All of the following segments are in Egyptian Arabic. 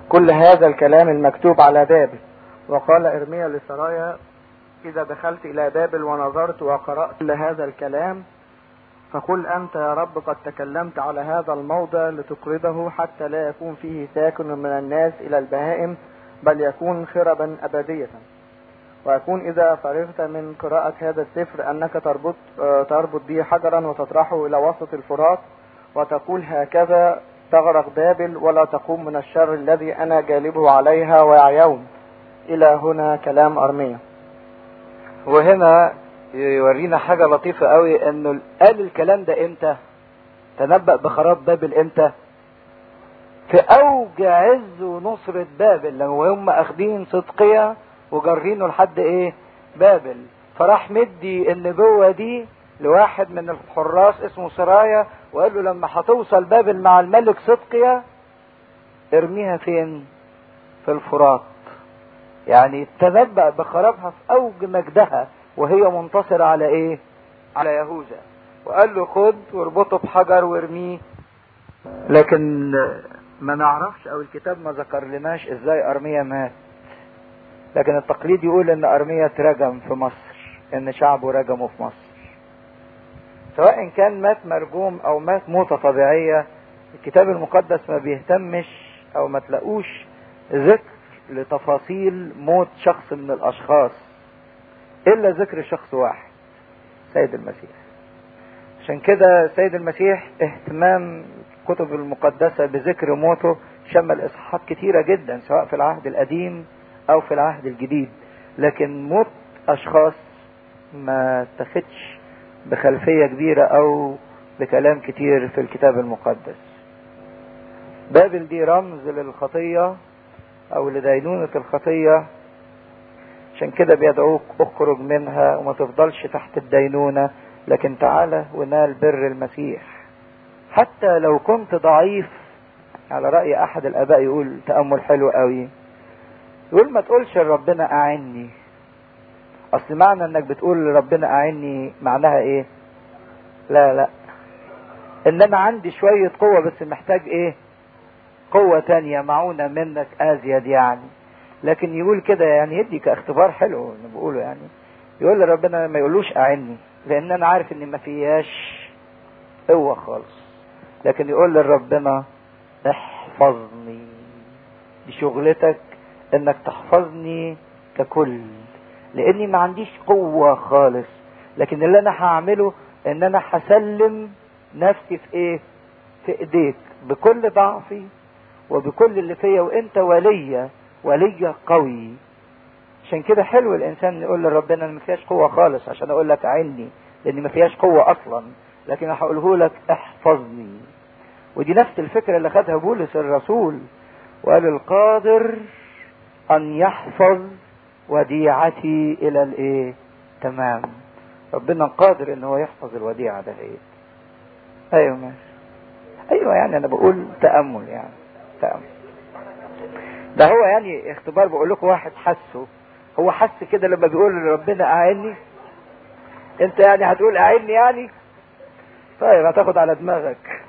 كل هذا الكلام المكتوب على بابل وقال إرميا لسرايا إذا دخلت إلى بابل ونظرت وقرأت كل هذا الكلام فقل أنت يا رب قد تكلمت على هذا الموضع لتقرضه حتى لا يكون فيه ساكن من الناس إلى البهائم بل يكون خربا أبدية ويكون إذا فرغت من قراءة هذا السفر أنك تربط تربط به حجرا وتطرحه إلى وسط الفرات وتقول هكذا تغرق بابل ولا تقوم من الشر الذي أنا جالبه عليها ويوم إلى هنا كلام أرميا وهنا يورينا حاجة لطيفة قوي انه قال الكلام ده امتى تنبأ بخراب بابل امتى في اوج عز ونصرة بابل لما هم اخدين صدقية وجارينه لحد ايه بابل فراح مدي النبوة دي لواحد من الحراس اسمه سرايا وقال له لما هتوصل بابل مع الملك صدقية ارميها فين في الفرات يعني تنبأ بخرابها في اوج مجدها وهي منتصرة على ايه على يهوذا وقال له خد واربطه بحجر وارميه لكن ما نعرفش او الكتاب ما ذكر لناش ازاي ارميا مات لكن التقليد يقول ان ارميا اترجم في مصر ان شعبه رجمه في مصر سواء كان مات مرجوم او مات موتة طبيعية الكتاب المقدس ما بيهتمش او ما تلاقوش ذكر لتفاصيل موت شخص من الاشخاص الا ذكر شخص واحد سيد المسيح عشان كده سيد المسيح اهتمام الكتب المقدسة بذكر موته شمل اصحاحات كتيرة جدا سواء في العهد القديم او في العهد الجديد لكن موت اشخاص ما تاخدش بخلفية كبيرة او بكلام كتير في الكتاب المقدس بابل دي رمز للخطية او لدينونة الخطية عشان كده بيدعوك اخرج منها وما تفضلش تحت الدينونة لكن تعالى ونال بر المسيح حتى لو كنت ضعيف على رأي احد الاباء يقول تأمل حلو قوي يقول ما تقولش لربنا اعني اصل معنى انك بتقول لربنا اعني معناها ايه لا لا ان انا عندي شوية قوة بس محتاج ايه قوة تانية معونة منك ازيد يعني لكن يقول كده يعني يدي كاختبار حلو انا بقوله يعني يقول لربنا ما يقولوش اعني لان انا عارف ان ما فيهاش قوة خالص لكن يقول لربنا احفظني دي شغلتك انك تحفظني ككل لاني ما عنديش قوة خالص لكن اللي انا هعمله ان انا هسلم نفسي في ايه في ايديك بكل ضعفي وبكل اللي فيا وانت وليا ولي قوي عشان كده حلو الانسان يقول لربنا ان ما فيهاش قوه خالص عشان اقول لك عني لان ما فيهاش قوه اصلا لكن هقوله لك احفظني ودي نفس الفكره اللي خدها بولس الرسول وقال القادر ان يحفظ وديعتي الى الايه تمام ربنا قادر ان هو يحفظ الوديعه ده ايه ايوه ماشي ايوه يعني انا بقول تامل يعني تامل ده هو يعني اختبار بقول لكم واحد حسه هو حس كده لما بيقول لربنا اعني انت يعني هتقول اعني يعني طيب هتاخد على دماغك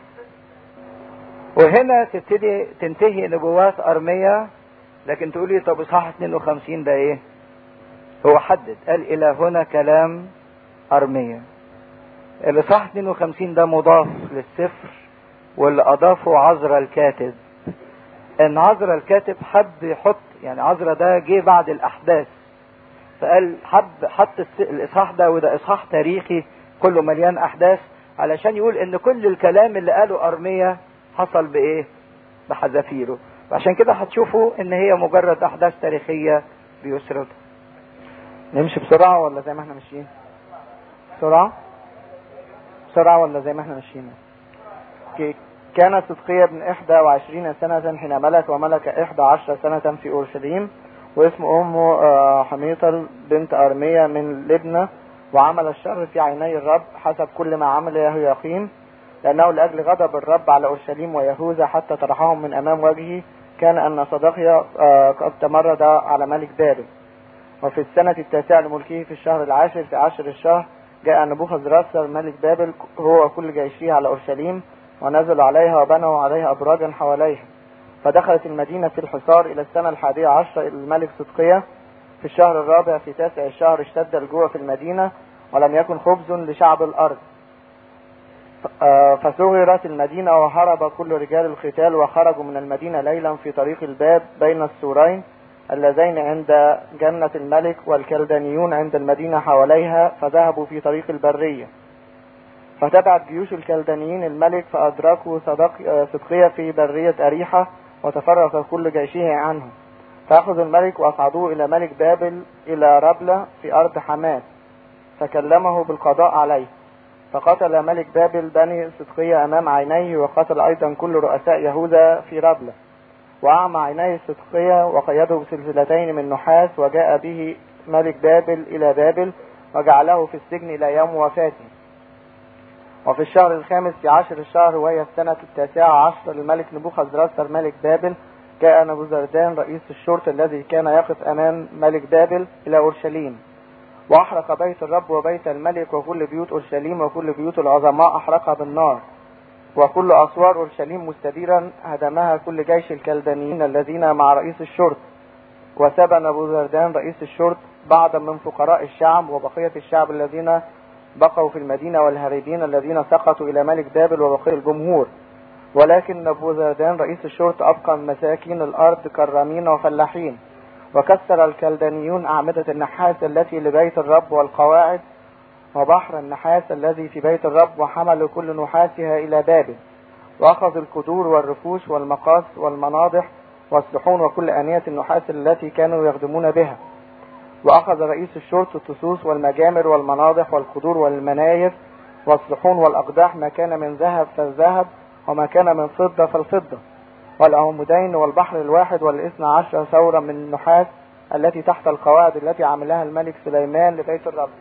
وهنا تبتدي تنتهي نبوات ارميا لكن تقولي طب اصحاح 52 ده ايه هو حدد قال الى هنا كلام ارميا الاصحاح 52 ده مضاف للسفر واللي اضافه عذرا الكاتب ان عذرا الكاتب حب يحط يعني عذرا ده جه بعد الاحداث فقال حب حط الاصحاح ده وده اصحاح تاريخي كله مليان احداث علشان يقول ان كل الكلام اللي قاله ارميا حصل بايه بحذافيره وعشان كده هتشوفوا ان هي مجرد احداث تاريخيه بيسردها نمشي بسرعة ولا زي ما احنا ماشيين بسرعة بسرعة ولا زي ما احنا ماشيين كان صدقية بن إحدى وعشرين سنة حين ملك وملك إحدى عشر سنة في أورشليم واسم أمه حميطل بنت أرمية من لبنى وعمل الشر في عيني الرب حسب كل ما عمل يهوياقيم لأنه لأجل غضب الرب على أورشليم ويهوذا حتى طرحهم من أمام وجهه كان أن صدقيا قد تمرد على ملك بابل وفي السنة التاسعة لملكه في الشهر العاشر في عشر الشهر جاء نبوخذ راسر ملك بابل هو وكل جيشه على أورشليم ونزلوا عليها وبنوا عليها أبراجا حواليها فدخلت المدينة في الحصار إلى السنة الحادية عشر إلى الملك صدقية في الشهر الرابع في تاسع الشهر اشتد الجوع في المدينة ولم يكن خبز لشعب الأرض فصغرت المدينة وهرب كل رجال القتال وخرجوا من المدينة ليلا في طريق الباب بين السورين اللذين عند جنة الملك والكلدانيون عند المدينة حواليها فذهبوا في طريق البرية فتبعت جيوش الكلدانيين الملك فأدركوا صدق صدقية في برية أريحة وتفرق كل جيشه عنه فأخذوا الملك وأصعدوه إلى ملك بابل إلى ربلة في أرض حماس فكلمه بالقضاء عليه فقتل ملك بابل بني صدقية أمام عينيه وقتل أيضا كل رؤساء يهوذا في ربلة وأعمى عينيه صدقية وقيده بسلسلتين من نحاس وجاء به ملك بابل إلى بابل وجعله في السجن إلى يوم وفاته وفي الشهر الخامس في عشر الشهر وهي السنة التاسعة عشر للملك نبوخذ راسر ملك بابل جاء نبوزردان رئيس الشرطة الذي كان يقف أمام ملك بابل إلى أورشليم وأحرق بيت الرب وبيت الملك وكل بيوت أورشليم وكل بيوت العظماء أحرقها بالنار وكل أسوار أورشليم مستديرا هدمها كل جيش الكلدانيين الذين مع رئيس الشرط وسبى نبوزردان رئيس الشرط بعضا من فقراء الشعب وبقية الشعب الذين بقوا في المدينة والهاربين الذين سقطوا إلى ملك بابل وبقية الجمهور ولكن نبوزردان رئيس الشرطة أبقى مساكين الأرض كرامين وفلاحين وكسر الكلدانيون أعمدة النحاس التي لبيت الرب والقواعد وبحر النحاس الذي في بيت الرب وحملوا كل نحاسها إلى بابل وأخذوا القدور والرفوش والمقاس والمناضح والصحون وكل آنية النحاس التي كانوا يخدمون بها وأخذ رئيس الشرطة الطسوس والمجامر والمناضح والقدور والمناير والصحون والأقداح ما كان من ذهب فالذهب وما كان من فضة فالفضة والعمودين والبحر الواحد والاثنى عشر ثورة من النحاس التي تحت القواعد التي عملها الملك سليمان لبيت الرب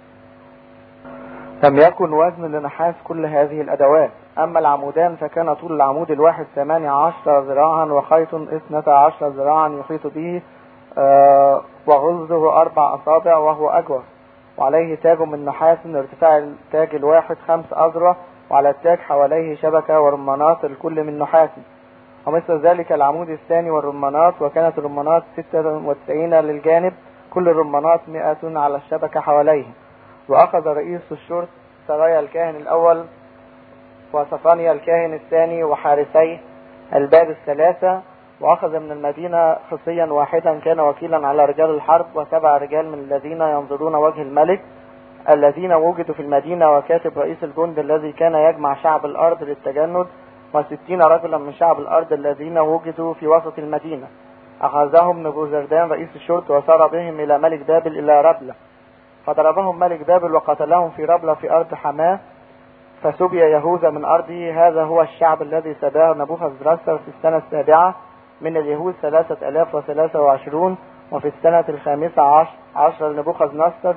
لم يكن وزن لنحاس كل هذه الأدوات أما العمودان فكان طول العمود الواحد ثمانية عشر ذراعا وخيط اثنتا عشر ذراعا يحيط به آه وغلظه أربع أصابع وهو أجوف وعليه تاج من نحاس ارتفاع التاج الواحد خمس أذرع وعلى التاج حواليه شبكة ورمانات الكل من نحاس ومثل ذلك العمود الثاني والرمانات وكانت الرمانات ستة وتسعين للجانب كل الرمانات مئة على الشبكة حواليه وأخذ رئيس الشرط سرايا الكاهن الأول وصفانيا الكاهن الثاني وحارسيه الباب الثلاثة وأخذ من المدينة خصيا واحدا كان وكيلا على رجال الحرب وسبع رجال من الذين ينظرون وجه الملك الذين وجدوا في المدينة وكاتب رئيس الجند الذي كان يجمع شعب الأرض للتجند وستين رجلا من شعب الأرض الذين وجدوا في وسط المدينة أخذهم نبوزردان رئيس الشرطة وسار بهم إلى ملك بابل إلى ربلة فضربهم ملك بابل وقتلهم في ربلة في أرض حماه فسبي يهوذا من أرضه هذا هو الشعب الذي سباه نبوخذ راسر في السنة السابعة من اليهود ثلاثة ألاف وثلاثة وعشرون وفي السنة الخامسة عشر, عشر لنبوخذ نصر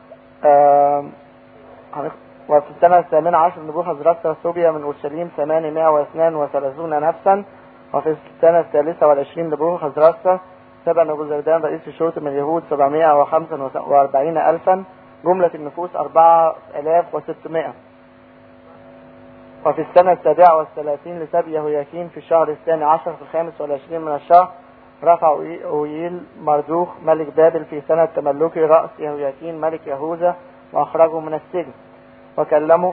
وفي السنة الثامنة عشر نبوخذ راسر سبي من أورشليم ثمانمائة واثنان وثلاثون نفسا وفي السنة الثالثة والعشرين نبوخذ راسر سبع نبوزردان رئيس الشرطة من اليهود سبعمائة وخمسة وأربعين ألفا جملة النفوس أربعة آلاف وستمائة وفي السنة السابعة والثلاثين لسبي يهوياكين في الشهر الثاني عشر في الخامس والعشرين من الشهر رفع أويل مردوخ ملك بابل في سنة تملكه رأس يهوياكين ملك يهوذا وأخرجه من السجن وكلمه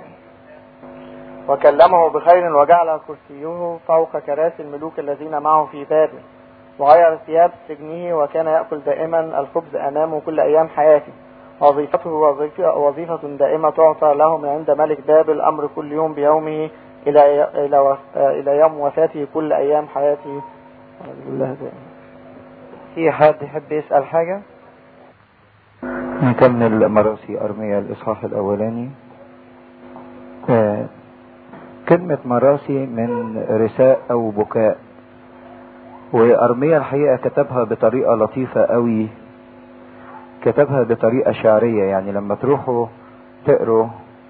وكلمه بخير وجعل كرسيه فوق كراسي الملوك الذين معه في بابل وغير ثياب سجنه وكان يأكل دائما الخبز أمامه كل أيام حياته وظيفته وظيفة, وظيفة دائمة تعطى له من عند ملك بابل أمر كل يوم بيومه إلى إلى إلى يوم وفاته كل أيام حياته في حد يحب يسأل حاجة؟ نكمل مراسي أرمية الإصحاح الأولاني آه كلمة مراسي من رثاء أو بكاء وأرمية الحقيقة كتبها بطريقة لطيفة قوي كتبها بطريقة شعرية يعني لما تروحوا تقروا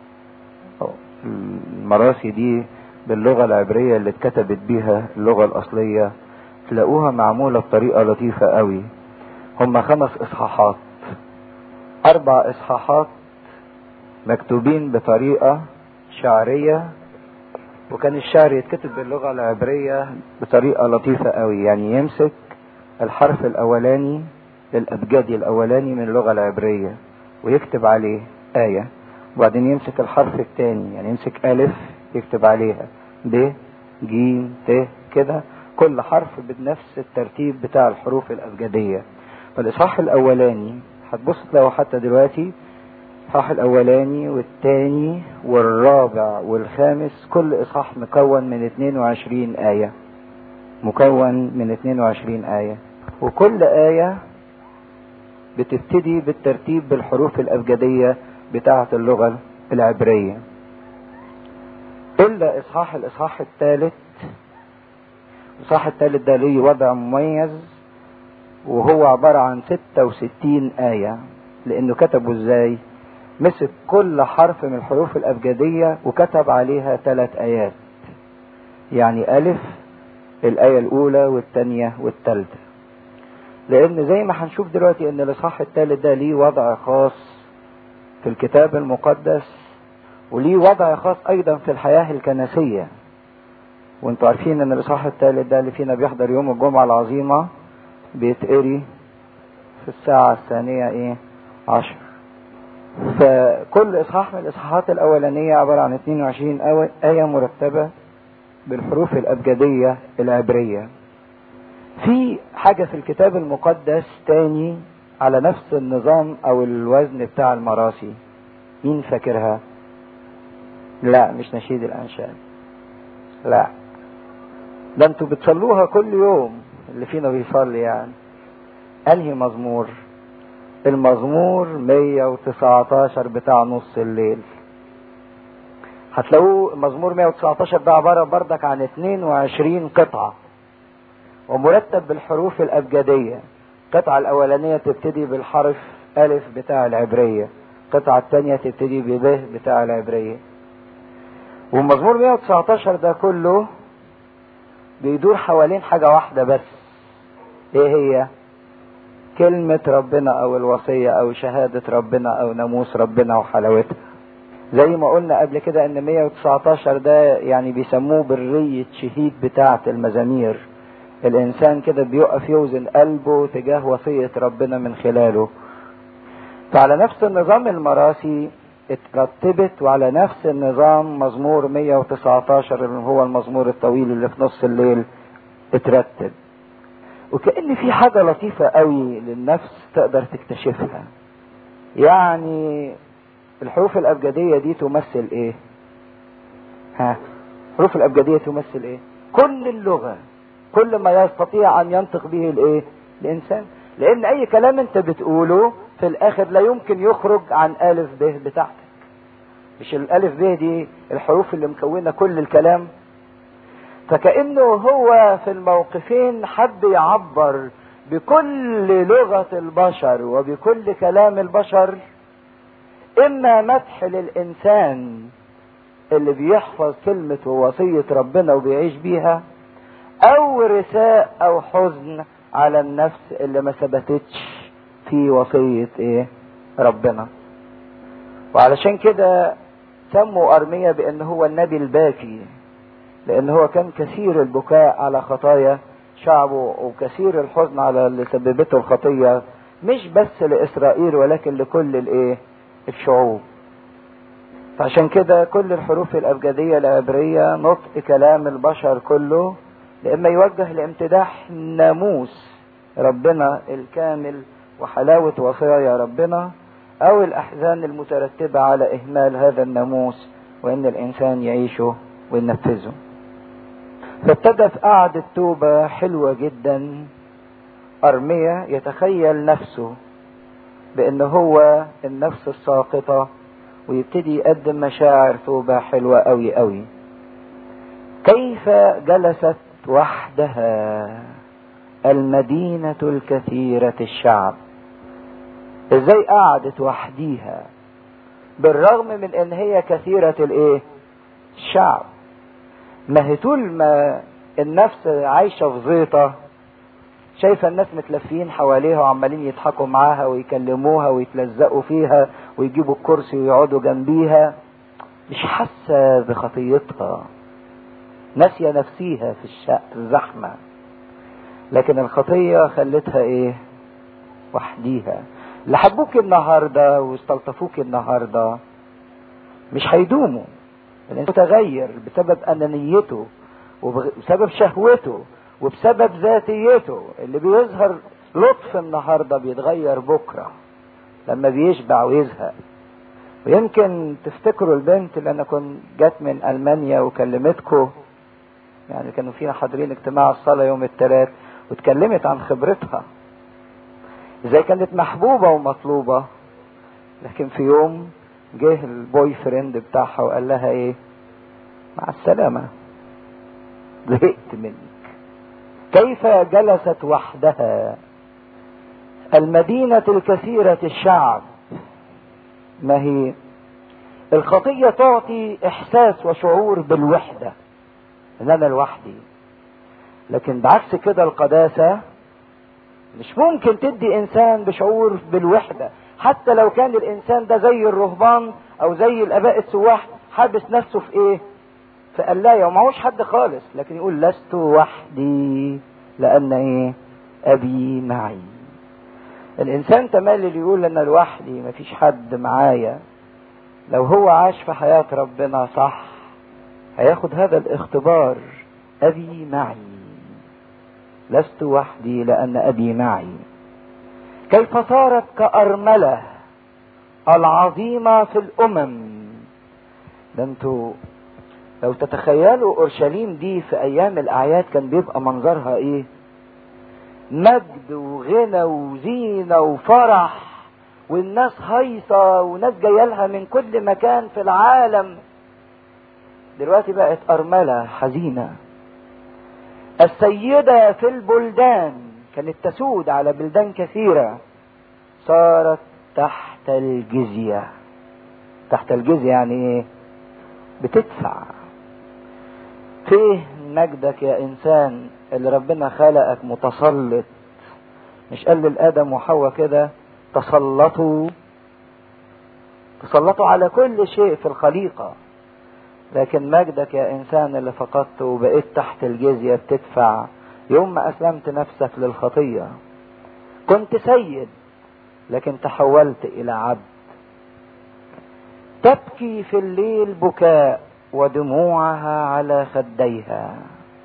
المراسي دي باللغة العبرية اللي اتكتبت بيها اللغة الأصلية تلاقوها معمولة بطريقة لطيفة قوي هم خمس إصحاحات أربع إصحاحات مكتوبين بطريقة شعرية وكان الشعر يتكتب باللغة العبرية بطريقة لطيفة قوي يعني يمسك الحرف الأولاني الأبجدي الأولاني من اللغة العبرية ويكتب عليه آية وبعدين يمسك الحرف الثاني يعني يمسك ألف يكتب عليها ب ج ت كده كل حرف بنفس الترتيب بتاع الحروف الأبجدية فالإصحاح الأولاني هتبص تلاقوا حتى دلوقتي الإصحاح الأولاني والثاني والرابع والخامس كل إصحاح مكون من 22 آية مكون من 22 آية وكل آية بتبتدي بالترتيب بالحروف الأبجدية بتاعة اللغة العبرية إلا إصحاح الإصحاح الثالث الإصحاح الثالث ده ليه وضع مميز وهو عبارة عن 66 آية لأنه كتبه إزاي؟ مسك كل حرف من الحروف الأبجدية وكتب عليها ثلاث آيات يعني ألف الآية الأولى والثانية والثالثة لأن زي ما هنشوف دلوقتي إن الإصحاح الثالث ده ليه وضع خاص في الكتاب المقدس وليه وضع خاص أيضا في الحياة الكنسية وانتوا عارفين إن الإصحاح الثالث ده اللي فينا بيحضر يوم الجمعة العظيمة بيتقري في الساعة الثانية إيه عشر فكل إصحاح من الإصحاحات الأولانية عبارة عن 22 آية مرتبة بالحروف الأبجدية العبرية في حاجة في الكتاب المقدس تاني على نفس النظام أو الوزن بتاع المراسي مين فاكرها؟ لا مش نشيد الأنشاد لا ده انتوا بتصلوها كل يوم اللي فينا بيصلي يعني انهي مزمور المزمور 119 بتاع نص الليل هتلاقوه مزمور 119 ده عبارة بردك عن 22 قطعة ومرتب بالحروف الأبجدية القطعة الأولانية تبتدي بالحرف ألف بتاع العبرية القطعة الثانية تبتدي بب بتاع العبرية والمزمور 119 ده كله بيدور حوالين حاجة واحدة بس ايه هي كلمة ربنا او الوصية او شهادة ربنا او ناموس ربنا وحلاوتها زي ما قلنا قبل كده ان 119 ده يعني بيسموه برية شهيد بتاعة المزامير الانسان كده بيقف يوزن قلبه تجاه وصية ربنا من خلاله فعلى نفس النظام المراسي اترتبت وعلى نفس النظام مزمور 119 اللي هو المزمور الطويل اللي في نص الليل اترتب وكأن في حاجة لطيفة قوي للنفس تقدر تكتشفها يعني الحروف الأبجدية دي تمثل ايه ها الحروف الأبجدية تمثل ايه كل اللغة كل ما يستطيع أن ينطق به الايه الإنسان لأن أي كلام أنت بتقوله في الآخر لا يمكن يخرج عن ألف ب بتاعتك مش الألف ب دي الحروف اللي مكونة كل الكلام فكأنه هو في الموقفين حب يعبر بكل لغة البشر وبكل كلام البشر إما مدح للإنسان اللي بيحفظ كلمة ووصية ربنا وبيعيش بيها أو رثاء أو حزن على النفس اللي ما ثبتتش في وصية إيه ربنا وعلشان كده سموا أرمية بأن هو النبي الباكي لأن هو كان كثير البكاء على خطايا شعبه وكثير الحزن على اللي سببته الخطية مش بس لإسرائيل ولكن لكل الإيه الشعوب فعشان كده كل الحروف الأبجدية العبرية نطق كلام البشر كله لإما يوجه لامتداح ناموس ربنا الكامل وحلاوة وصايا ربنا أو الأحزان المترتبة على إهمال هذا الناموس وإن الإنسان يعيشه وينفذه فابتدى في قعدة توبة حلوة جدا أرمية يتخيل نفسه بأن هو النفس الساقطة ويبتدي يقدم مشاعر توبة حلوة أوي أوي كيف جلست وحدها المدينة الكثيرة الشعب ازاي قعدت وحديها بالرغم من ان هي كثيرة الايه الشعب ما هي طول ما النفس عايشة في زيطة شايفة الناس متلفين حواليها وعمالين يضحكوا معاها ويكلموها ويتلزقوا فيها ويجيبوا الكرسي ويقعدوا جنبيها مش حاسة بخطيتها ناسية نفسيها في الشق الزحمة لكن الخطية خلتها ايه وحديها اللي حبوك النهاردة واستلطفوك النهاردة مش هيدوموا الانسان متغير بسبب انانيته وبسبب شهوته وبسبب ذاتيته اللي بيظهر لطف النهارده بيتغير بكره لما بيشبع ويزهق ويمكن تفتكروا البنت اللي انا كنت جت من المانيا وكلمتكم يعني كانوا فينا حاضرين اجتماع الصلاه يوم الثلاث واتكلمت عن خبرتها ازاي كانت محبوبه ومطلوبه لكن في يوم جه البوي فريند بتاعها وقال لها ايه مع السلامه زهقت منك كيف جلست وحدها المدينة الكثيرة الشعب ما هي الخطية تعطي إحساس وشعور بالوحدة إن أنا لوحدي لكن بعكس كده القداسة مش ممكن تدي إنسان بشعور بالوحدة حتى لو كان الإنسان ده زي الرهبان أو زي الآباء السواح حابس نفسه في إيه؟ في قلاية ومعهوش حد خالص لكن يقول لست وحدي لأن إيه؟ أبي معي الانسان تملي اللي يقول انا لوحدي مفيش حد معايا لو هو عاش في حياة ربنا صح هياخد هذا الاختبار ابي معي لست وحدي لان ابي معي كيف صارت كأرملة العظيمة في الامم ده انتوا لو تتخيلوا اورشليم دي في ايام الاعياد كان بيبقى منظرها ايه مجد وغنى وزينة وفرح والناس هيصة وناس جاية لها من كل مكان في العالم دلوقتي بقت أرملة حزينة السيدة في البلدان كانت تسود على بلدان كثيرة صارت تحت الجزية تحت الجزية يعني ايه بتدفع فيه مجدك يا انسان اللي ربنا خلقك متسلط مش قال للادم وحواء كده تسلطوا تسلطوا على كل شيء في الخليقة لكن مجدك يا انسان اللي فقدته وبقيت تحت الجزية بتدفع يوم ما اسلمت نفسك للخطية كنت سيد لكن تحولت الى عبد تبكي في الليل بكاء ودموعها على خديها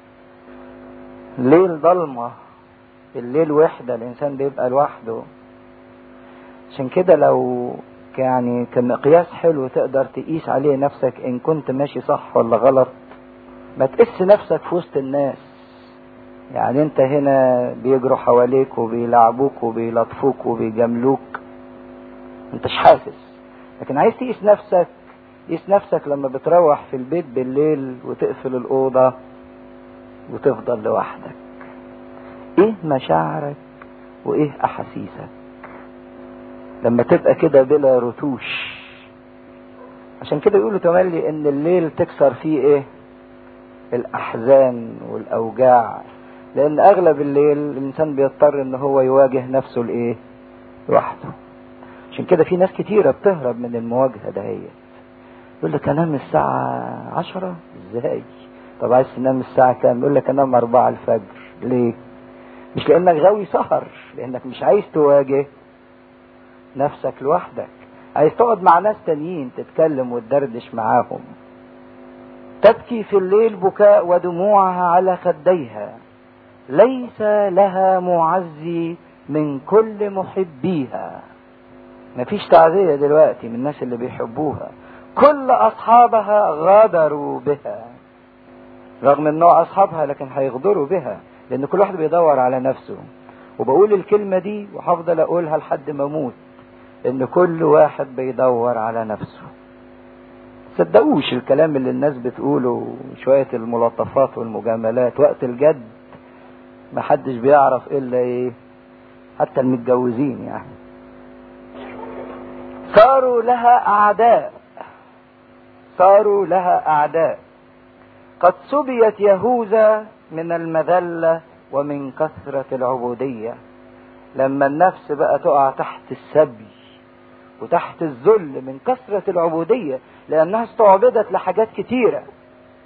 الليل ضلمة الليل وحدة الإنسان بيبقى لوحده عشان كده لو يعني كمقياس حلو تقدر تقيس عليه نفسك إن كنت ماشي صح ولا غلط ما تقيس نفسك في وسط الناس يعني انت هنا بيجروا حواليك وبيلعبوك وبيلطفوك وبيجاملوك انتش حاسس لكن عايز تقيس نفسك قيس نفسك لما بتروح في البيت بالليل وتقفل الأوضة وتفضل لوحدك ايه مشاعرك وايه احاسيسك لما تبقى كده بلا رتوش عشان كده يقولوا تملي ان الليل تكسر فيه ايه الاحزان والاوجاع لان اغلب الليل الانسان بيضطر ان هو يواجه نفسه الايه لوحده عشان كده في ناس كتيرة بتهرب من المواجهة دهيت يقول لك انام الساعة عشرة ازاي طب عايز تنام الساعة كام يقول لك انام اربعة الفجر ليه مش لانك غاوي سهر لانك مش عايز تواجه نفسك لوحدك عايز تقعد مع ناس تانيين تتكلم وتدردش معاهم تبكي في الليل بكاء ودموعها على خديها ليس لها معزي من كل محبيها مفيش تعزية دلوقتي من الناس اللي بيحبوها كل أصحابها غادروا بها رغم انه أصحابها لكن هيغدروا بها لأن كل واحد بيدور على نفسه وبقول الكلمة دي وهفضل أقولها لحد ما أموت إن كل واحد بيدور على نفسه صدقوش الكلام اللي الناس بتقوله شوية الملطفات والمجاملات وقت الجد محدش بيعرف إلا إيه حتى المتجوزين يعني صاروا لها أعداء صاروا لها أعداء قد سبيت يهوذا من المذلة ومن كثرة العبودية لما النفس بقى تقع تحت السبي وتحت الذل من كثرة العبودية لأنها استعبدت لحاجات كتيرة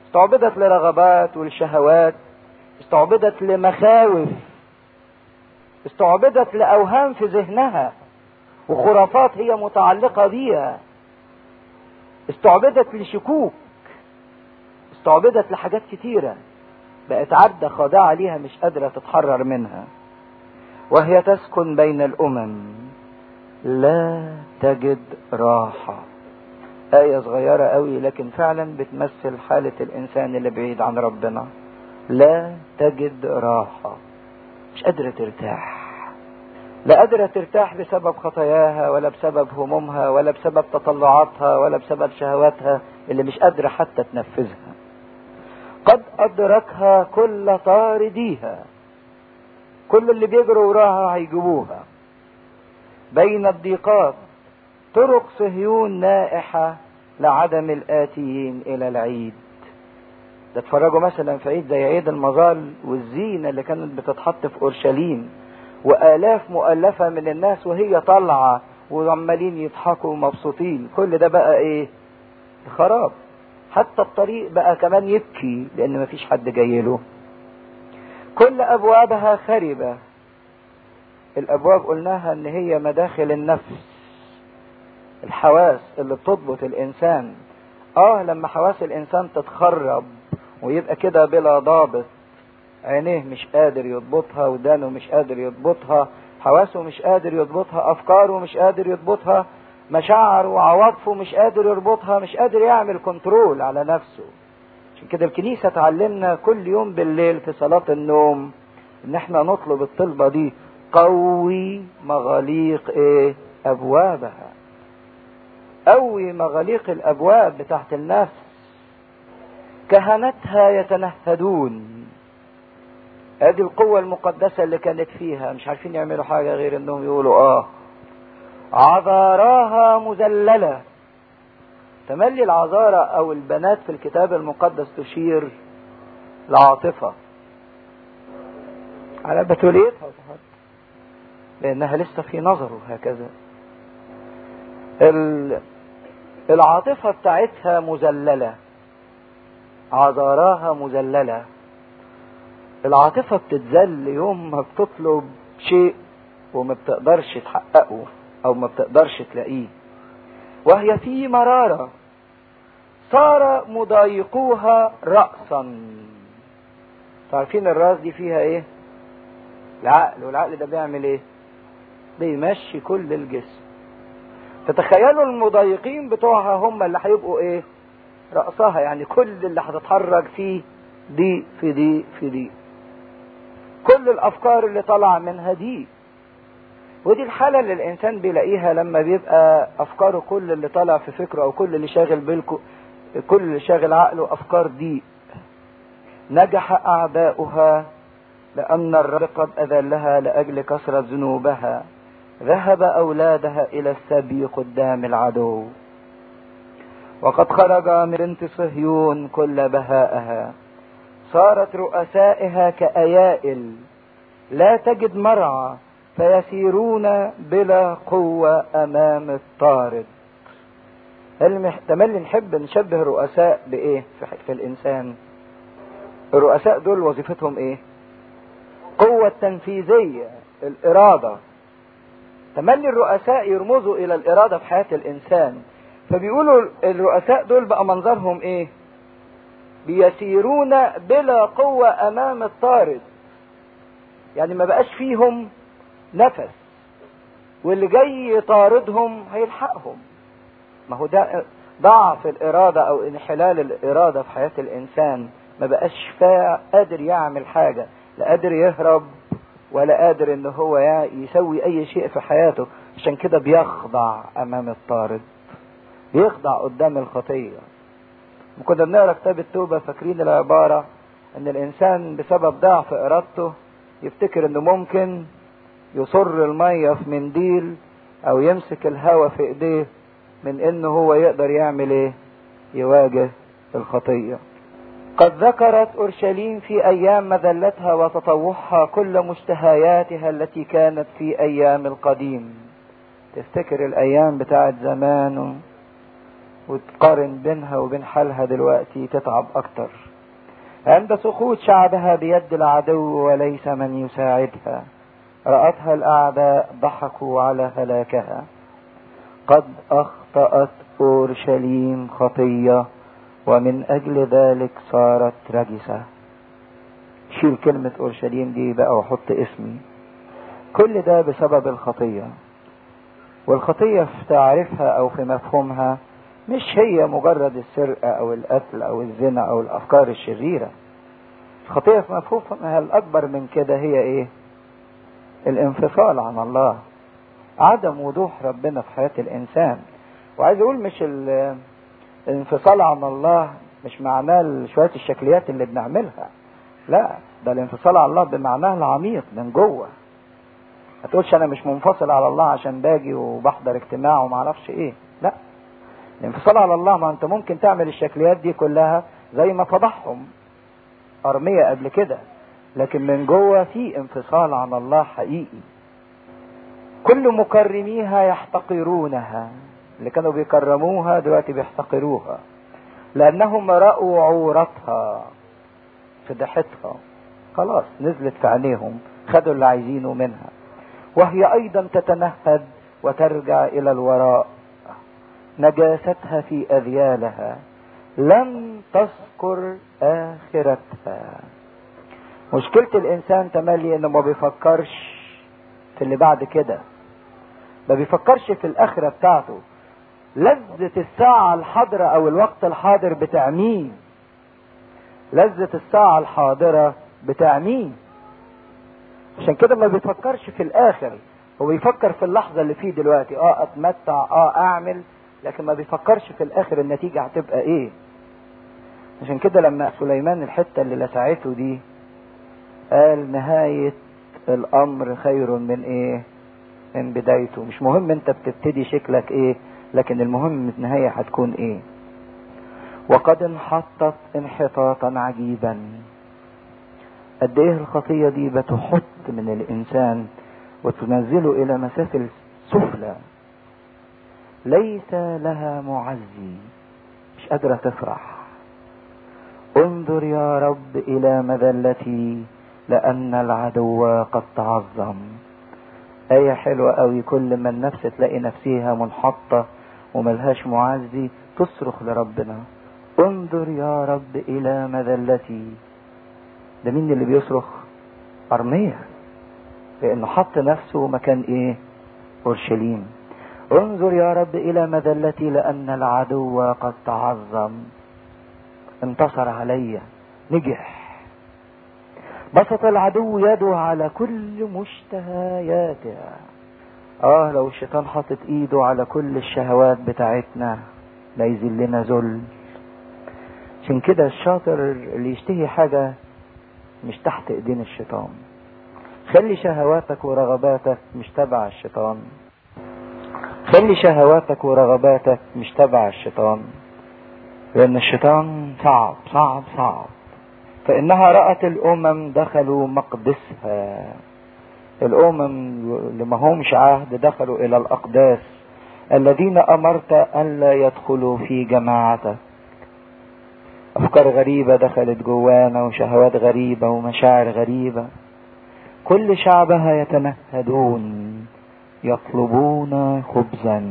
استعبدت لرغبات ولشهوات استعبدت لمخاوف استعبدت لأوهام في ذهنها وخرافات هي متعلقة بيها استعبدت لشكوك استعبدت لحاجات كتيرة بقت عبدة خاضعة ليها مش قادرة تتحرر منها وهي تسكن بين الأمم لا تجد راحة آية صغيرة قوي لكن فعلا بتمثل حالة الإنسان اللي بعيد عن ربنا لا تجد راحة مش قادرة ترتاح لا قادرة ترتاح بسبب خطاياها ولا بسبب همومها ولا بسبب تطلعاتها ولا بسبب شهواتها اللي مش قادرة حتى تنفذها قد أدركها كل طارديها كل اللي بيجروا وراها هيجيبوها بين الضيقات طرق صهيون نائحة لعدم الآتيين إلى العيد ده اتفرجوا مثلا في عيد زي عيد المظال والزينة اللي كانت بتتحط في أورشليم وآلاف مؤلفة من الناس وهي طالعة وعمالين يضحكوا ومبسوطين كل ده بقى ايه خراب حتى الطريق بقى كمان يبكي لان مفيش حد جاي له كل ابوابها خربة الابواب قلناها ان هي مداخل النفس الحواس اللي بتضبط الانسان اه لما حواس الانسان تتخرب ويبقى كده بلا ضابط عينيه مش قادر يضبطها ودانه مش قادر يضبطها حواسه مش قادر يضبطها افكاره مش قادر يضبطها مشاعره وعواطفه مش قادر يربطها مش قادر يعمل كنترول على نفسه عشان كده الكنيسة تعلمنا كل يوم بالليل في صلاة النوم ان احنا نطلب الطلبة دي قوي مغاليق ايه ابوابها قوي مغاليق الابواب بتاعت النفس كهنتها يتنهدون ادي القوة المقدسة اللي كانت فيها مش عارفين يعملوا حاجة غير انهم يقولوا اه عذاراها مذللة تملي العذارى او البنات في الكتاب المقدس تشير العاطفة على بتوليتها لانها لسه في نظره هكذا العاطفة بتاعتها مذللة عذاراها مذللة العاطفة بتتذل يوم ما بتطلب شيء وما بتقدرش تحققه او ما بتقدرش تلاقيه وهي في مرارة صار مضايقوها رأسا عارفين الراس دي فيها ايه العقل والعقل ده بيعمل ايه بيمشي كل الجسم فتخيلوا المضايقين بتوعها هم اللي هيبقوا ايه رأسها يعني كل اللي هتتحرك فيه دي في دي في دي كل الافكار اللي طالعه منها دي ودي الحالة اللي الإنسان بيلاقيها لما بيبقى أفكاره كل اللي طالع في فكره أو كل اللي شاغل بالكو كل اللي شاغل عقله أفكار دي نجح أعداؤها لأن الرب قد أذلها لأجل كثرة ذنوبها ذهب أولادها إلى السبي قدام العدو وقد خرج من بنت صهيون كل بهائها صارت رؤسائها كأيائل لا تجد مرعى فيسيرون بلا قوة أمام الطارد هل محتمل نحب نشبه الرؤساء بإيه في, في الإنسان الرؤساء دول وظيفتهم إيه قوة تنفيذية الإرادة تملي الرؤساء يرمزوا إلى الإرادة في حياة الإنسان فبيقولوا الرؤساء دول بقى منظرهم إيه بيسيرون بلا قوة أمام الطارد يعني ما بقاش فيهم نفس واللي جاي يطاردهم هيلحقهم ما هو ده ضعف الإرادة أو انحلال الإرادة في حياة الإنسان ما بقاش فا قادر يعمل حاجة لا قادر يهرب ولا قادر ان هو يسوي اي شيء في حياته عشان كده بيخضع امام الطارد بيخضع قدام الخطيه وكنا بنقرا كتاب التوبه فاكرين العباره ان الانسان بسبب ضعف ارادته يفتكر انه ممكن يصر الميه في منديل او يمسك الهواء في ايديه من انه هو يقدر يعمل ايه يواجه الخطيه قد ذكرت اورشليم في ايام مذلتها وتطوعها كل مشتهياتها التي كانت في ايام القديم تفتكر الايام بتاعت زمان وتقارن بينها وبين حالها دلوقتي تتعب اكتر عند سقوط شعبها بيد العدو وليس من يساعدها رأتها الأعداء ضحكوا على هلاكها قد أخطأت أورشليم خطية ومن أجل ذلك صارت رجسة شيل كلمة أورشليم دي بقى وحط اسمي كل ده بسبب الخطية والخطية في تعريفها أو في مفهومها مش هي مجرد السرقة أو القتل أو الزنا أو الأفكار الشريرة الخطية في مفهومها الأكبر من كده هي إيه؟ الانفصال عن الله عدم وضوح ربنا في حياة الإنسان وعايز أقول مش الانفصال عن الله مش معناه شوية الشكليات اللي بنعملها لا ده الانفصال عن الله بمعناه العميق من جوه ما تقولش انا مش منفصل على الله عشان باجي وبحضر اجتماع وما اعرفش ايه لا الانفصال على الله ما انت ممكن تعمل الشكليات دي كلها زي ما فضحهم ارمية قبل كده لكن من جوه في انفصال عن الله حقيقي كل مكرميها يحتقرونها اللي كانوا بيكرموها دلوقتي بيحتقروها لانهم رأوا عورتها فضحتها خلاص نزلت في عينيهم خدوا اللي عايزينه منها وهي ايضا تتنهد وترجع الى الوراء نجاستها في اذيالها لم تذكر اخرتها مشكلة الانسان تملي انه ما بيفكرش في اللي بعد كده ما بيفكرش في الاخرة بتاعته لذة الساعة الحاضرة او الوقت الحاضر بتعميه لذة الساعة الحاضرة بتعميه عشان كده ما بيفكرش في الاخر هو بيفكر في اللحظة اللي فيه دلوقتي اه اتمتع اه اعمل لكن ما بيفكرش في الاخر النتيجة هتبقى ايه عشان كده لما سليمان الحتة اللي لسعته دي قال نهاية الامر خير من ايه من بدايته مش مهم انت بتبتدي شكلك ايه لكن المهم النهاية هتكون ايه وقد انحطت انحطاطا عجيبا قد ايه الخطية دي بتحط من الانسان وتنزله الى مسافة سفلى ليس لها معزي مش قادرة تفرح انظر يا رب الى مذلتي لان العدو قد تعظم آية حلوة قوي كل ما النفس تلاقي نفسها منحطة وملهاش معزي تصرخ لربنا انظر يا رب الى مذلتي ده مين اللي بيصرخ ارميا لانه حط نفسه مكان ايه اورشليم انظر يا رب الى مذلتي لان العدو قد تعظم انتصر علي نجح بسط العدو يده على كل مشتهياته اه لو الشيطان حاطط ايده على كل الشهوات بتاعتنا لا يذلنا ذل عشان كده الشاطر اللي يشتهي حاجة مش تحت ايدين الشيطان خلي شهواتك ورغباتك مش تبع الشيطان خلي شهواتك ورغباتك مش تبع الشيطان لان الشيطان صعب صعب صعب فانها رأت الامم دخلوا مقدسها الامم اللي ما همش عهد دخلوا الى الاقداس الذين امرت ان لا يدخلوا في جماعتك افكار غريبة دخلت جوانا وشهوات غريبة ومشاعر غريبة كل شعبها يتنهدون يطلبون خبزا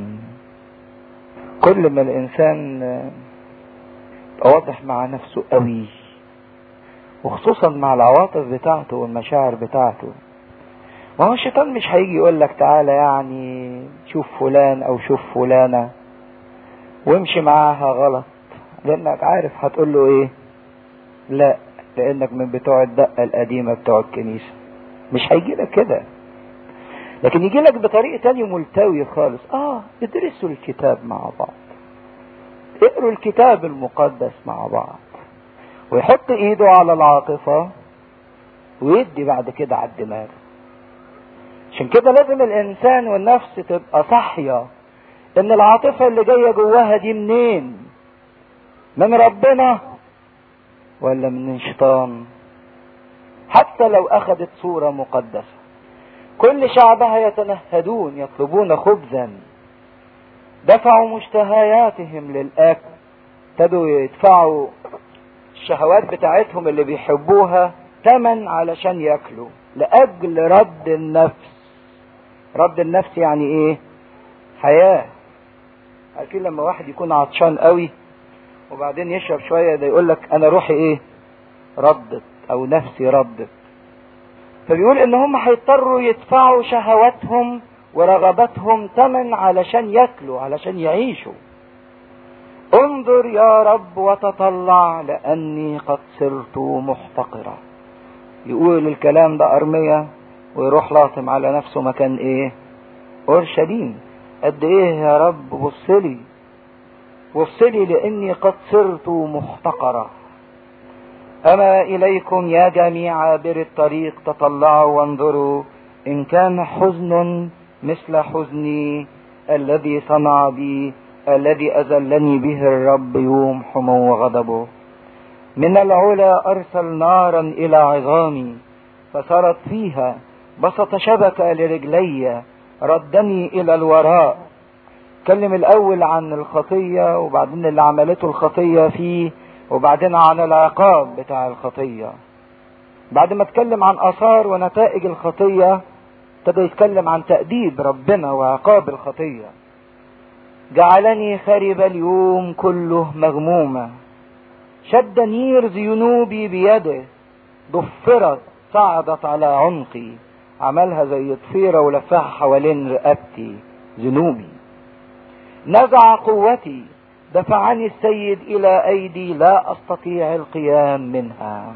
كل ما الانسان واضح مع نفسه قوي وخصوصا مع العواطف بتاعته والمشاعر بتاعته ما هو الشيطان مش هيجي يقول لك تعالى يعني شوف فلان او شوف فلانة وامشي معاها غلط لانك عارف هتقول له ايه لا لانك من بتوع الدقة القديمة بتوع الكنيسة مش هيجي لك كده لكن يجي لك بطريقة تانية ملتوي خالص اه ادرسوا الكتاب مع بعض اقروا الكتاب المقدس مع بعض ويحط ايده على العاطفة ويدي بعد كده على الدماغ عشان كده لازم الانسان والنفس تبقى صاحية ان العاطفة اللي جاية جواها دي منين من ربنا ولا من الشيطان حتى لو اخذت صورة مقدسة كل شعبها يتنهدون يطلبون خبزا دفعوا مشتهياتهم للأكل ابتدوا يدفعوا الشهوات بتاعتهم اللي بيحبوها تمن علشان ياكلوا لأجل رد النفس رد النفس يعني ايه حياة عارفين لما واحد يكون عطشان قوي وبعدين يشرب شوية ده يقول لك انا روحي ايه ردت او نفسي ردت فبيقول ان هم هيضطروا يدفعوا شهواتهم ورغباتهم تمن علشان ياكلوا علشان يعيشوا انظر يا رب وتطلع لاني قد صرت محتقرا يقول الكلام ده ارمية ويروح لاطم على نفسه مكان ايه اورشليم قد ايه يا رب بصلي بصلي لاني قد صرت محتقرا اما اليكم يا جميع عابر الطريق تطلعوا وانظروا ان كان حزن مثل حزني الذي صنع بي الذي اذلني به الرب يوم حمو وغضبه من العلا ارسل نارا الى عظامي فسرت فيها بسط شبكه لرجلي ردني الى الوراء اتكلم الاول عن الخطيه وبعدين اللي عملته الخطيه فيه وبعدين عن العقاب بتاع الخطيه بعد ما اتكلم عن اثار ونتائج الخطيه ابتدى يتكلم عن تأديب ربنا وعقاب الخطيه جعلني خرب اليوم كله مغمومه شد نير ذنوبي بيده ضفرت صعدت على عنقي عملها زي ضفيرة ولفها حوالين رقبتي ذنوبي نزع قوتي دفعني السيد إلى أيدي لا أستطيع القيام منها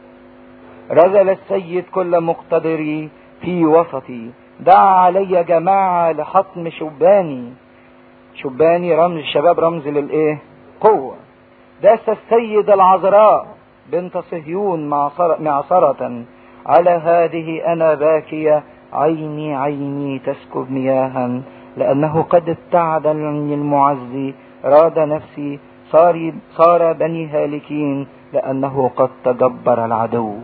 رذل السيد كل مقتدري في وسطي دعا علي جماعة لحطم شباني شباني رمز الشباب رمز للإيه قوة داس السيد العذراء بنت صهيون معصرة على هذه أنا باكية عيني عيني تسكب مياها لأنه قد ابتعدني المعزي راد نفسي صار, صار بني هالكين لأنه قد تجبر العدو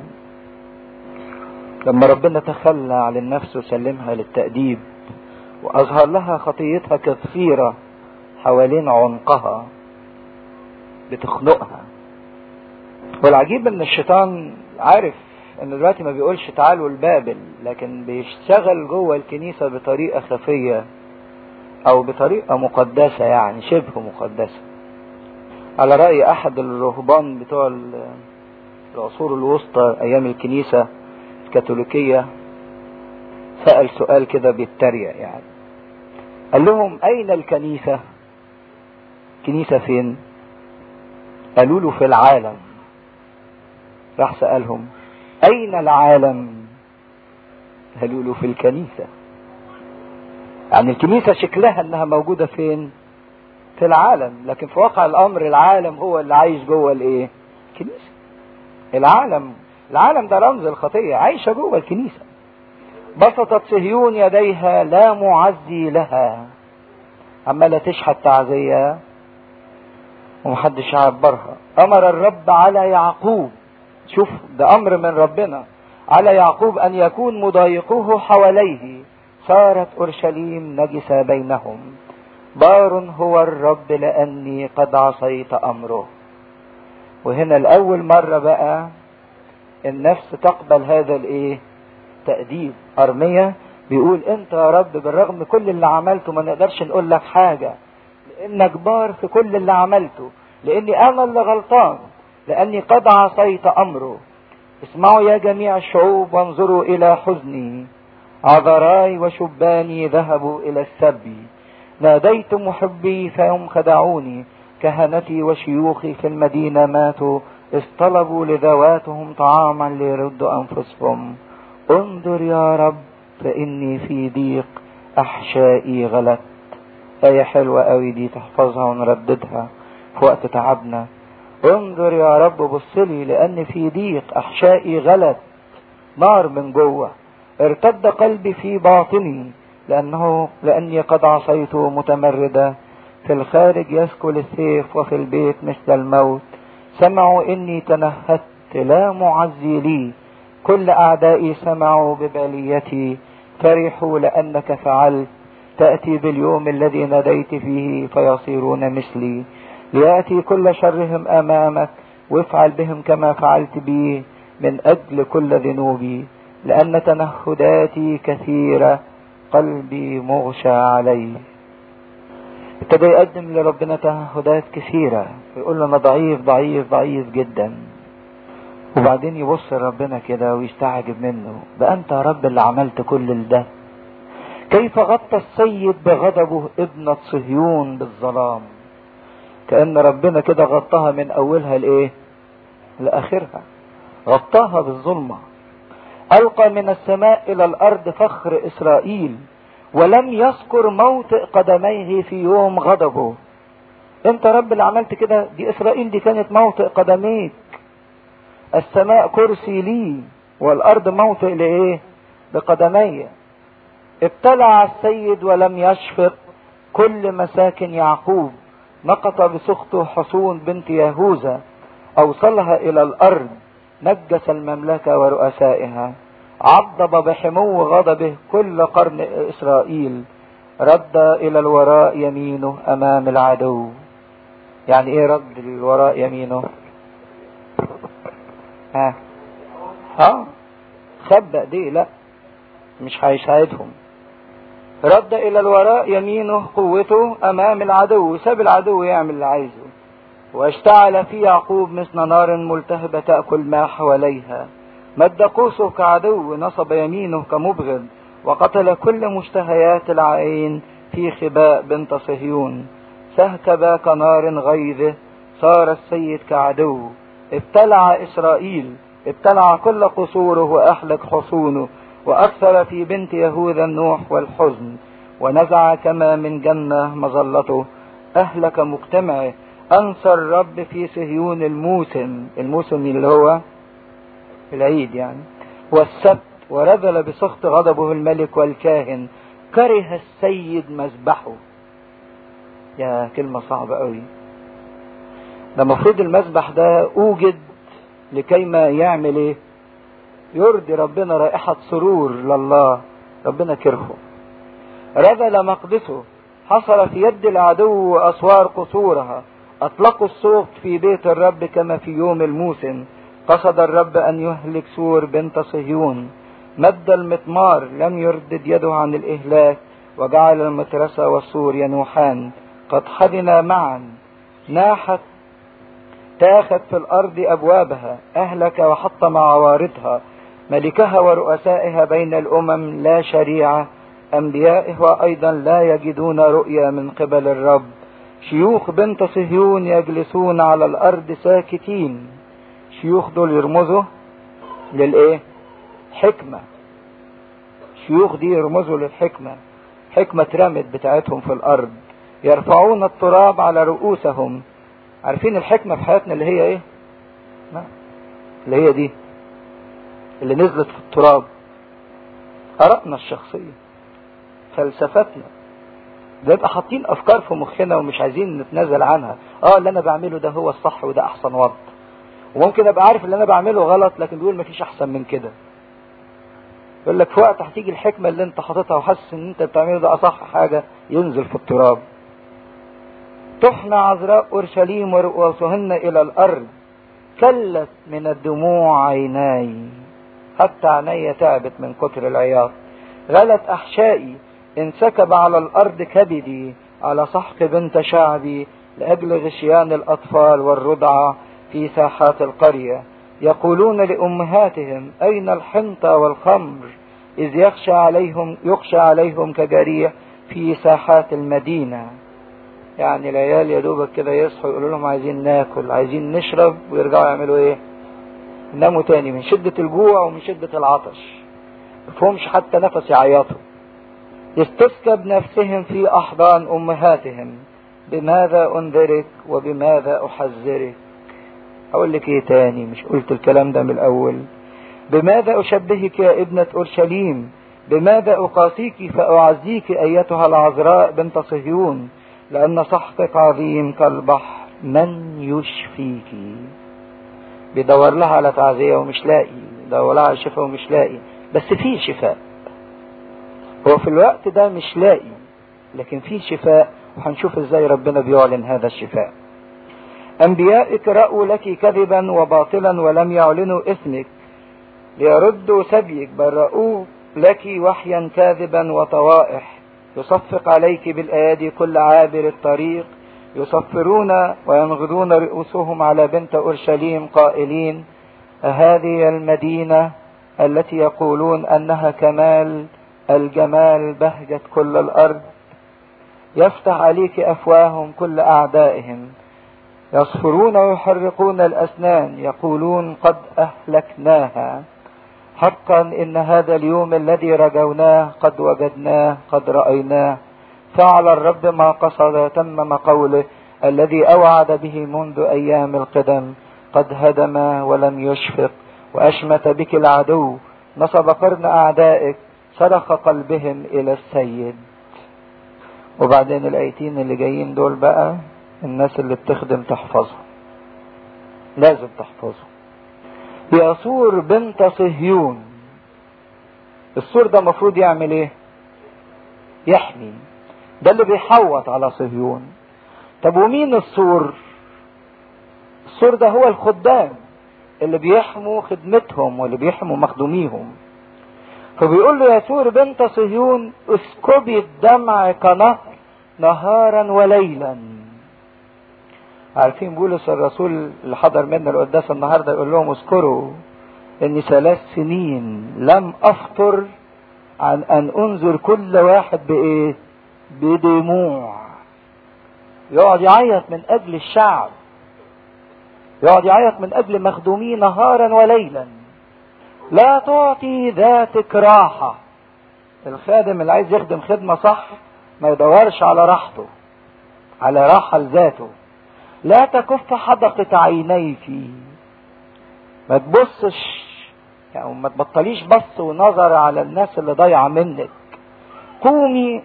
لما ربنا تخلى عن النفس وسلمها للتأديب وأظهر لها خطيتها كثيرة حوالين عنقها بتخنقها والعجيب ان الشيطان عارف ان دلوقتي ما بيقولش تعالوا لبابل لكن بيشتغل جوه الكنيسة بطريقة خفية او بطريقة مقدسة يعني شبه مقدسة على رأي احد الرهبان بتوع العصور الوسطى ايام الكنيسة الكاثوليكية سأل سؤال كده بيتريق يعني قال لهم اين الكنيسة كنيسة فين قالوا له في العالم راح سألهم أين العالم قالوا له في الكنيسة يعني الكنيسة شكلها انها موجودة فين في العالم لكن في واقع الامر العالم هو اللي عايش جوه الايه الكنيسة العالم العالم ده رمز الخطية عايشة جوه الكنيسة بسطت صهيون يديها لا معزي لها عمالة تشحت تعزية ومحدش يعبرها امر الرب على يعقوب شوف ده امر من ربنا على يعقوب ان يكون مضايقوه حواليه صارت اورشليم نجسة بينهم بار هو الرب لاني قد عصيت امره وهنا الاول مرة بقى النفس تقبل هذا الايه تأديب ارمية بيقول انت يا رب بالرغم كل اللي عملته ما نقدرش نقول لك حاجة لانك بار في كل اللي عملته لاني انا اللي غلطان لاني قد عصيت امره اسمعوا يا جميع الشعوب وانظروا الى حزني عذراي وشباني ذهبوا الى السبي ناديت محبي فهم خدعوني كهنتي وشيوخي في المدينة ماتوا اصطلبوا لذواتهم طعاما ليردوا انفسهم انظر يا رب فاني في ضيق احشائي غلت آية حلوة قوي دي تحفظها ونرددها في وقت تعبنا انظر يا رب بصلي لأن في ضيق أحشائي غلت نار من جوه ارتد قلبي في باطني لأنه لأني قد عصيت متمردة في الخارج يسكل السيف وفي البيت مثل الموت سمعوا إني تنهدت لا معزي لي كل أعدائي سمعوا ببليتي فرحوا لأنك فعلت تأتي باليوم الذي ناديت فيه فيصيرون مثلي ليأتي كل شرهم أمامك وافعل بهم كما فعلت بي من أجل كل ذنوبي لأن تنهداتي كثيرة قلبي مغشى عليه ابتدى يقدم لربنا تنهدات كثيرة يقول له أنا ضعيف ضعيف ضعيف جدا وبعدين يبص لربنا كده ويستعجب منه بقى أنت يا رب اللي عملت كل ده كيف غطى السيد بغضبه ابنة صهيون بالظلام كأن ربنا كده غطاها من أولها لإيه لآخرها غطاها بالظلمة ألقى من السماء إلى الأرض فخر إسرائيل ولم يذكر موطئ قدميه في يوم غضبه انت رب اللي عملت كده دي اسرائيل دي كانت موطئ قدميك السماء كرسي لي والارض موطئ لايه لقدمي ابتلع السيد ولم يشفق كل مساكن يعقوب نقط بسخطه حصون بنت يهوذا اوصلها الى الارض نجس المملكة ورؤسائها عضب بحمو غضبه كل قرن اسرائيل رد الى الوراء يمينه امام العدو يعني ايه رد للوراء يمينه ها ها خبأ دي لا مش هيساعدهم رد الى الوراء يمينه قوته امام العدو ساب العدو يعمل اللي عايزه واشتعل في يعقوب مثل نار ملتهبة تأكل ما حواليها مد قوسه كعدو نصب يمينه كمبغض وقتل كل مشتهيات العين في خباء بنت صهيون سهكب كنار غيظه صار السيد كعدو ابتلع إسرائيل ابتلع كل قصوره وأحلك حصونه وأكثر في بنت يهوذا النوح والحزن ونزع كما من جنة مظلته أهلك مجتمعه أنصر الرب في صهيون الموسم الموسم اللي هو العيد يعني والسبت ورذل بسخط غضبه الملك والكاهن كره السيد مذبحه يا كلمة صعبة قوي ده المفروض المذبح ده اوجد لكي ما يعمل ايه يرضي ربنا رائحة سرور لله ربنا كرهه رذل مقدسه حصل في يد العدو أسوار قصورها أطلقوا الصوت في بيت الرب كما في يوم الموسم قصد الرب أن يهلك سور بنت صهيون مد المطمار لم يردد يده عن الإهلاك وجعل المترسة والسور ينوحان قد حضنا معا ناحت تاخت في الأرض أبوابها أهلك وحطم عوارضها ملكها ورؤسائها بين الأمم لا شريعة أنبيائها أيضا لا يجدون رؤيا من قبل الرب شيوخ بنت صهيون يجلسون على الأرض ساكتين شيوخ دول يرمزوا للإيه؟ حكمة شيوخ دي يرمزوا للحكمة حكمة رمت بتاعتهم في الأرض يرفعون التراب على رؤوسهم عارفين الحكمة في حياتنا اللي هي ايه ما. اللي هي دي اللي نزلت في التراب آرائنا الشخصية فلسفتنا بيبقى حاطين افكار في مخنا ومش عايزين نتنازل عنها اه اللي انا بعمله ده هو الصح وده احسن وضع وممكن ابقى عارف اللي انا بعمله غلط لكن بيقول مفيش احسن من كده يقول لك في وقت هتيجي الحكمة اللي انت حاططها وحاسس ان انت بتعمله ده اصح حاجة ينزل في التراب تحنى عذراء اورشليم ورؤوسهن الى الارض كلت من الدموع عيناي حتى عيني تعبت من كتر العياط غلت احشائي انسكب على الارض كبدي على سحق بنت شعبي لاجل غشيان الاطفال والرضعه في ساحات القريه يقولون لامهاتهم اين الحنطه والخمر اذ يخشى عليهم يخشى عليهم كجريح في ساحات المدينه يعني العيال يا دوبك كده يصحوا يقولوا لهم عايزين ناكل عايزين نشرب ويرجعوا يعملوا ايه يناموا تاني من شدة الجوع ومن شدة العطش مفهومش حتى نفس يعيطوا يستسكب نفسهم في أحضان أمهاتهم بماذا أنذرك وبماذا أحذرك أقول لك إيه تاني مش قلت الكلام ده من الأول بماذا أشبهك يا ابنة أورشليم بماذا أقاسيك فأعزيك أيتها العذراء بنت صهيون لأن سحقك عظيم كالبحر من يشفيك بيدور لها على تعزية ومش لاقي بيدور لها على شفاء ومش لاقي بس في شفاء هو في الوقت ده مش لاقي لكن في شفاء وهنشوف ازاي ربنا بيعلن هذا الشفاء انبيائك رأوا لك كذبا وباطلا ولم يعلنوا اسمك ليردوا سبيك بل رأوا لك وحيا كاذبا وطوائح يصفق عليك بالايادي كل عابر الطريق يصفرون وينغضون رؤوسهم على بنت اورشليم قائلين هذه المدينه التي يقولون انها كمال الجمال بهجه كل الارض يفتح عليك افواههم كل اعدائهم يصفرون ويحرقون الاسنان يقولون قد اهلكناها حقا ان هذا اليوم الذي رجوناه قد وجدناه قد رايناه فعل الرب ما قصد تمم قوله الذي اوعد به منذ ايام القدم قد هدم ولم يشفق واشمت بك العدو نصب قرن اعدائك صرخ قلبهم الى السيد وبعدين الايتين اللي جايين دول بقى الناس اللي بتخدم تحفظهم لازم تحفظهم يا سور بنت صهيون السور ده المفروض يعمل ايه يحمي ده اللي بيحوط على صهيون طب ومين السور السور ده هو الخدام اللي بيحموا خدمتهم واللي بيحموا مخدوميهم فبيقول له يا سور بنت صهيون اسكبي الدمع كنهر نهارا وليلا عارفين بولس الرسول اللي حضر منا القداس النهارده يقول لهم اذكروا اني ثلاث سنين لم افطر عن ان انذر كل واحد بايه بدموع يقعد يعيط من اجل الشعب يقعد يعيط من اجل مخدوميه نهارا وليلا لا تعطي ذاتك راحة الخادم اللي عايز يخدم خدمة صح ما يدورش على راحته على راحة لذاته لا تكف حدقة عينيك ما تبصش يعني ما تبطليش بص ونظر على الناس اللي ضايعة منك قومي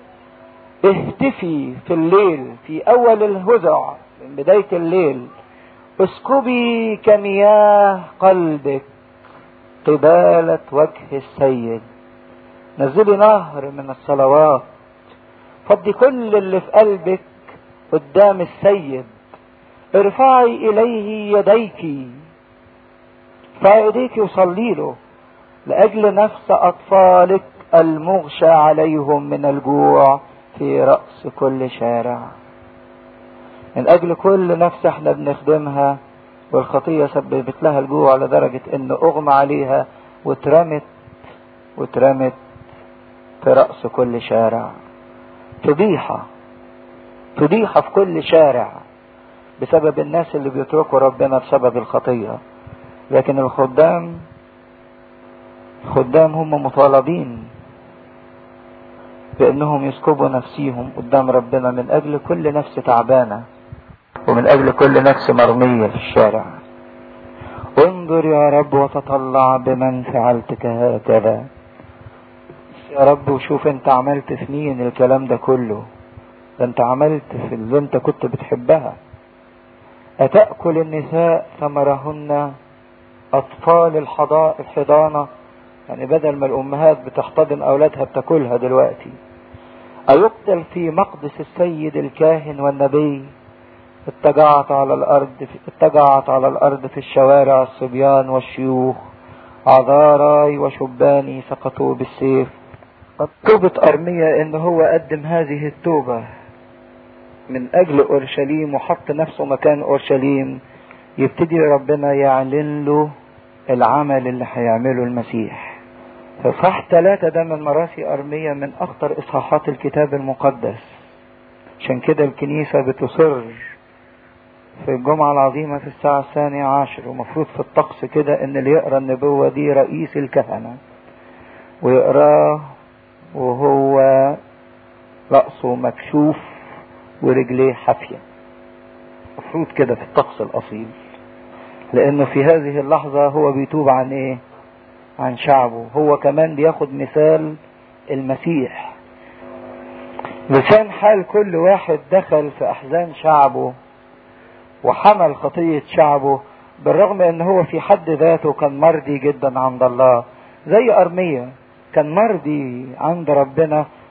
اهتفي في الليل في اول الهزع من بداية الليل اسكبي كمياه قلبك قبالة وجه السيد نزلي نهر من الصلوات فضي كل اللي في قلبك قدام السيد ارفعي اليه يديك ارفعي ايديك وصلي له لاجل نفس اطفالك المغشى عليهم من الجوع في راس كل شارع من اجل كل نفس احنا بنخدمها والخطيه سببت لها الجوع لدرجه ان اغمى عليها واترمت واترمت في راس كل شارع فضيحه فضيحه في كل شارع بسبب الناس اللي بيتركوا ربنا بسبب الخطيه لكن الخدام خدام هم مطالبين بانهم يسكبوا نفسيهم قدام ربنا من اجل كل نفس تعبانه ومن اجل كل نفس مرميه في الشارع انظر يا رب وتطلع بمن فعلتك هكذا يا رب وشوف انت عملت في مين الكلام ده كله ده انت عملت في اللي انت كنت بتحبها أتأكل النساء ثمرهن أطفال الحضا- الحضانة يعني بدل ما الأمهات بتحتضن أولادها بتاكلها دلوقتي أيقتل في مقدس السيد الكاهن والنبي اتجعت على الأرض في اتجعت على الأرض في الشوارع الصبيان والشيوخ عذاراي وشباني سقطوا بالسيف قد توبة أرمية إن هو قدم هذه التوبة من أجل أورشليم وحط نفسه مكان أورشليم يبتدي ربنا يعلن له العمل اللي هيعمله المسيح فصح ثلاثة ده من مراسي أرمية من أخطر إصحاحات الكتاب المقدس عشان كده الكنيسة بتصر في الجمعة العظيمة في الساعة الثانية عشر ومفروض في الطقس كده إن اللي يقرأ النبوة دي رئيس الكهنة ويقراه وهو رأسه مكشوف ورجليه حافية مفروض كده في الطقس الأصيل لأنه في هذه اللحظة هو بيتوب عن إيه؟ عن شعبه هو كمان بياخد مثال المسيح لسان حال كل واحد دخل في أحزان شعبه وحمل خطية شعبه بالرغم ان هو في حد ذاته كان مرضي جدا عند الله زي أرمية كان مرضي عند ربنا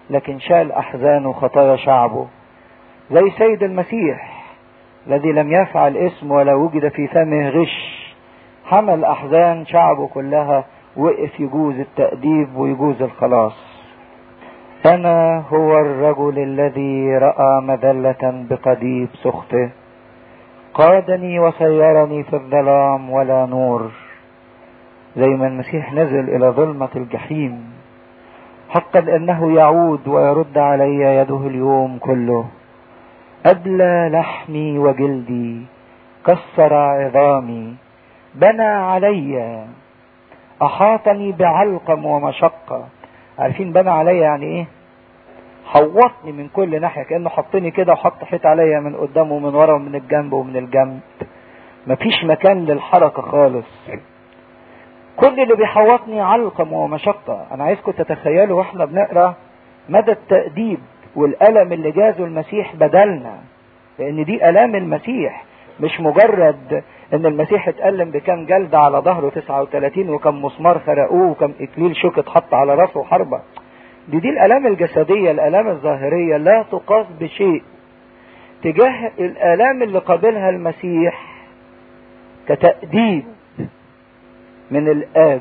لكن شال احزانه وخطايا شعبه زي سيد المسيح الذي لم يفعل اسم ولا وجد في فمه غش حمل احزان شعبه كلها وقف يجوز التأديب ويجوز الخلاص أنا هو الرجل الذي رأى مذلة بقضيب سخطه قادني وسيرني في الظلام ولا نور زي ما المسيح نزل إلى ظلمة الجحيم حقا أنه يعود ويرد علي يده اليوم كله أبلى لحمي وجلدي كسر عظامي بنى علي أحاطني بعلقم ومشقة عارفين بنى عليا يعني ايه حوطني من كل ناحية كأنه حطني كده وحط حيط عليا من قدام ومن ورا ومن الجنب ومن الجنب مفيش مكان للحركة خالص كل اللي بيحوطني علقم ومشقة انا عايزكم تتخيلوا واحنا بنقرا مدى التأديب والألم اللي جازه المسيح بدلنا لأن دي ألام المسيح مش مجرد ان المسيح اتألم بكام جلد على ظهره 39 وكم مسمار خرقوه وكم اكليل شوك اتحط على راسه حربة دي دي الالام الجسدية الالام الظاهرية لا تقاس بشيء تجاه الالام اللي قابلها المسيح كتأديب من الاب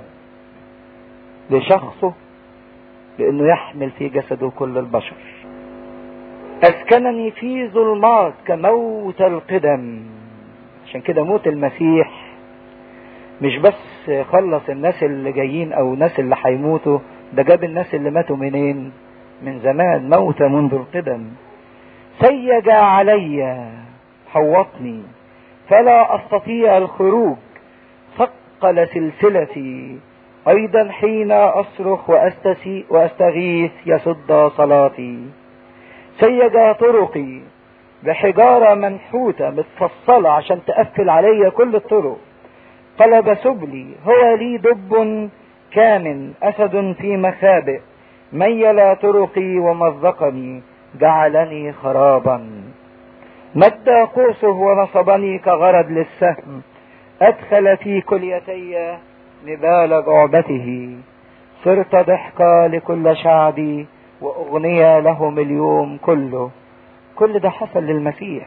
لشخصه لانه يحمل في جسده كل البشر اسكنني في ظلمات كموت القدم عشان كده موت المسيح مش بس خلص الناس اللي جايين او الناس اللي هيموتوا ده جاب الناس اللي ماتوا منين من زمان موت منذ القدم سيج علي حوطني فلا استطيع الخروج ثقل سلسلتي ايضا حين اصرخ واستسيء واستغيث يسد صلاتي سيج طرقي بحجارة منحوتة متفصلة عشان تقفل عليا كل الطرق قلب سبلي هو لي دب كامن أسد في مخابئ ميل طرقي ومزقني جعلني خرابا مد قوسه ونصبني كغرض للسهم أدخل في كليتي نبال جعبته صرت ضحكا لكل شعبي وأغنية لهم اليوم كله كل ده حصل للمسيح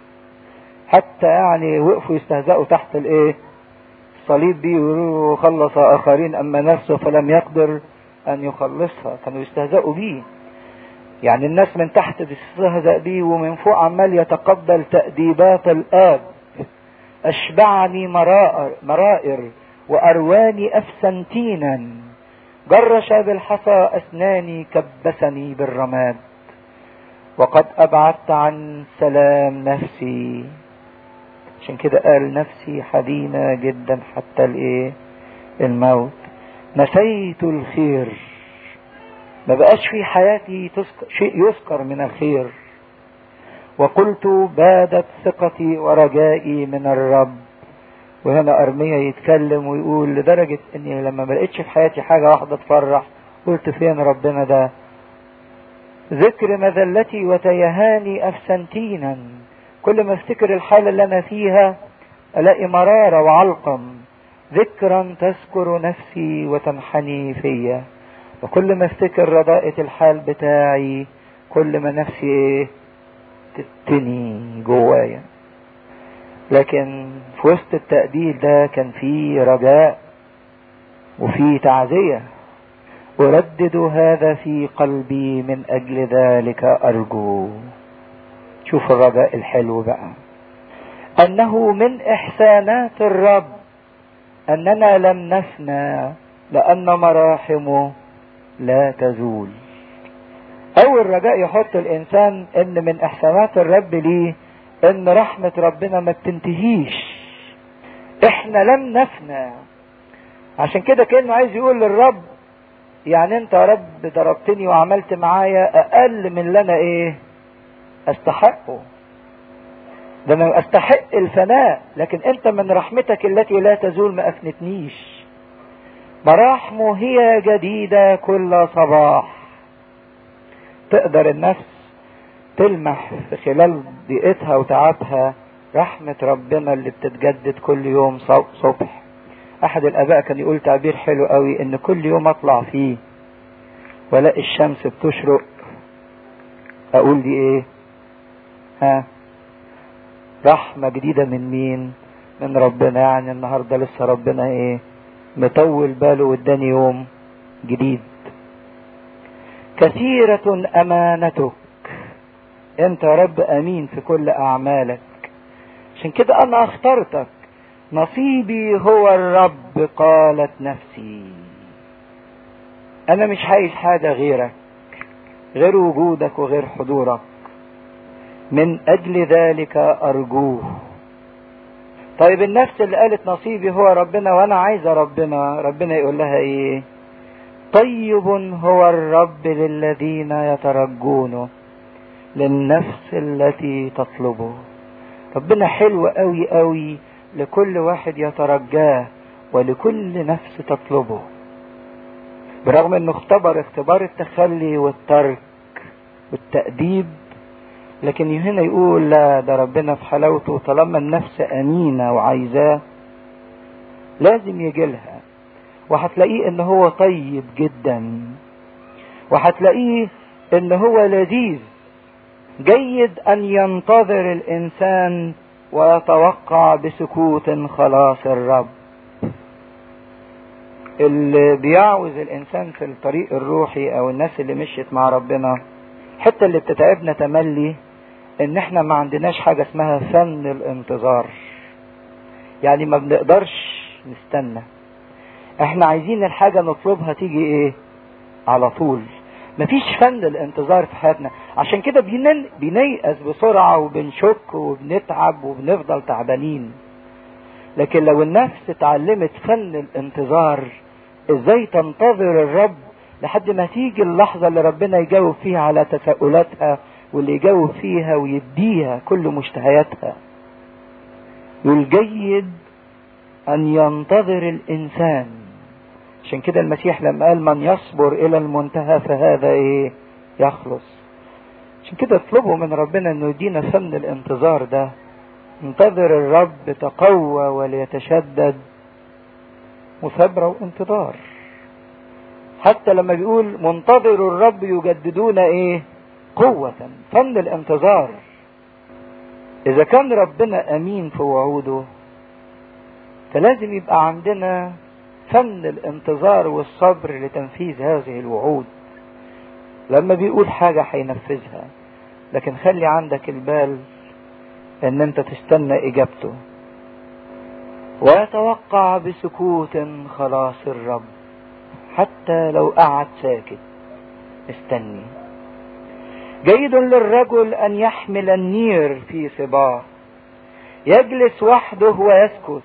حتى يعني وقفوا يستهزئوا تحت الايه الصليب دي ويقولوا خلص اخرين اما نفسه فلم يقدر ان يخلصها كانوا يستهزئوا بيه يعني الناس من تحت بتستهزأ بيه ومن فوق عمال يتقبل تأديبات الآب أشبعني مرائر, مرائر وأرواني أفسنتينا جرش بالحصى أسناني كبسني بالرماد وقد أبعدت عن سلام نفسي عشان كده قال نفسي حزينة جدا حتى الايه الموت نسيت الخير ما بقاش في حياتي تذكر شيء يذكر من الخير وقلت بادت ثقتي ورجائي من الرب وهنا أرمية يتكلم ويقول لدرجة اني لما ما لقيتش في حياتي حاجة واحدة تفرح قلت فين ربنا ده ذكر مذلتي وتيهاني أفسنتينا كل ما افتكر الحالة اللي أنا فيها ألاقي مرارة وعلقم ذكرا تذكر نفسي وتنحني فيا وكل ما افتكر رداءة الحال بتاعي كل ما نفسي ايه تتني جوايا لكن في وسط التأديب ده كان في رجاء وفي تعزية أردد هذا في قلبي من أجل ذلك أرجو شوف الرجاء الحلو بقى أنه من إحسانات الرب أننا لم نفنى لأن مراحمه لا تزول أول رجاء يحط الإنسان إن من إحسانات الرب ليه إن رحمة ربنا ما بتنتهيش إحنا لم نفنى عشان كده كأنه عايز يقول للرب يعني انت يا رب ضربتني وعملت معايا اقل من اللي انا ايه استحقه ده انا استحق الفناء لكن انت من رحمتك التي لا تزول ما افنتنيش مراحمه هي جديدة كل صباح تقدر النفس تلمح في خلال ضيقتها وتعبها رحمة ربنا اللي بتتجدد كل يوم صبح احد الاباء كان يقول تعبير حلو قوي ان كل يوم اطلع فيه والاقي الشمس بتشرق اقول دي ايه ها رحمة جديدة من مين من ربنا يعني النهاردة لسه ربنا ايه مطول باله واداني يوم جديد كثيرة امانتك انت يا رب امين في كل اعمالك عشان كده انا اخترتك نصيبي هو الرب قالت نفسي انا مش عايز حاجة غيرك غير وجودك وغير حضورك من اجل ذلك ارجوه طيب النفس اللي قالت نصيبي هو ربنا وانا عايزة ربنا ربنا يقول لها ايه طيب هو الرب للذين يترجونه للنفس التي تطلبه ربنا حلو قوي قوي لكل واحد يترجاه ولكل نفس تطلبه برغم انه اختبر اختبار التخلي والترك والتأديب لكن هنا يقول لا ده ربنا في حلاوته طالما النفس امينه وعايزاه لازم يجي لها وهتلاقيه ان هو طيب جدا وهتلاقيه ان هو لذيذ جيد ان ينتظر الانسان ويتوقع بسكوت خلاص الرب اللي بيعوز الانسان في الطريق الروحي او الناس اللي مشيت مع ربنا الحته اللي بتتعبنا تملي ان احنا ما عندناش حاجه اسمها فن الانتظار يعني ما بنقدرش نستنى احنا عايزين الحاجه نطلبها تيجي ايه على طول مفيش فن الانتظار في حياتنا عشان كده بنن... بنيأس بسرعة وبنشك وبنتعب وبنفضل تعبانين لكن لو النفس اتعلمت فن الانتظار ازاي تنتظر الرب لحد ما تيجي اللحظة اللي ربنا يجاوب فيها على تساؤلاتها واللي يجاوب فيها ويديها كل مشتهياتها والجيد أن ينتظر الإنسان عشان كده المسيح لما قال من يصبر إلى المنتهى فهذا إيه يخلص عشان كده اطلبوا من ربنا انه يدينا فن الانتظار ده انتظر الرب تقوى وليتشدد مثابرة وانتظار حتى لما بيقول منتظر الرب يجددون ايه قوة فن الانتظار اذا كان ربنا امين في وعوده فلازم يبقى عندنا فن الانتظار والصبر لتنفيذ هذه الوعود لما بيقول حاجة هينفذها لكن خلي عندك البال ان انت تستنى اجابته ويتوقع بسكوت خلاص الرب حتى لو قعد ساكت استني جيد للرجل ان يحمل النير في صباه يجلس وحده ويسكت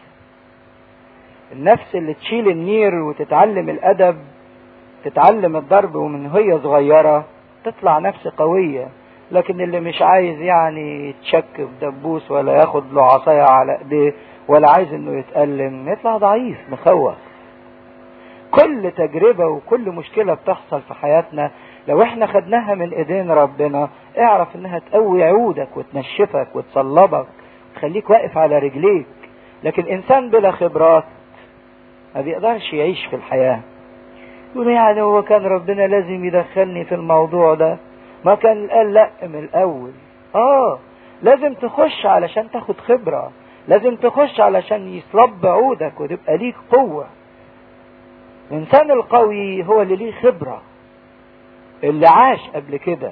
النفس اللي تشيل النير وتتعلم الادب تتعلم الضرب ومن هي صغيرة تطلع نفس قوية لكن اللي مش عايز يعني يتشك في دبوس ولا ياخد له عصاية على ايديه ولا عايز انه يتألم يطلع ضعيف مخوف كل تجربة وكل مشكلة بتحصل في حياتنا لو احنا خدناها من ايدين ربنا اعرف انها تقوي عودك وتنشفك وتصلبك تخليك واقف على رجليك لكن انسان بلا خبرات ما بيقدرش يعيش في الحياه يقول يعني هو كان ربنا لازم يدخلني في الموضوع ده ما كان قال لا من الاول اه لازم تخش علشان تاخد خبرة لازم تخش علشان يصلب عودك وتبقى ليك قوة الانسان القوي هو اللي ليه خبرة اللي عاش قبل كده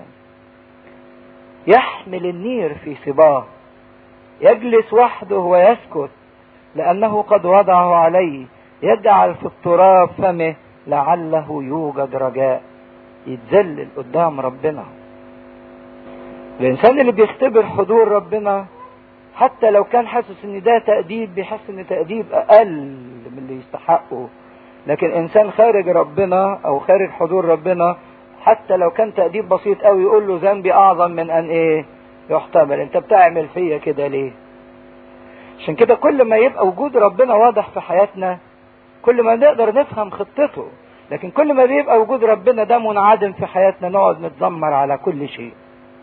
يحمل النير في صباه يجلس وحده ويسكت لأنه قد وضعه عليه يجعل في التراب فمه لعله يوجد رجاء يتذلل قدام ربنا الانسان اللي بيختبر حضور ربنا حتى لو كان حاسس ان ده تأديب بيحس ان تأديب اقل من اللي يستحقه لكن انسان خارج ربنا او خارج حضور ربنا حتى لو كان تأديب بسيط قوي يقول له ذنبي اعظم من ان ايه يحتمل انت بتعمل فيا كده ليه عشان كده كل ما يبقى وجود ربنا واضح في حياتنا كل ما نقدر نفهم خطته لكن كل ما بيبقى وجود ربنا ده منعدم في حياتنا نقعد نتذمر على كل شيء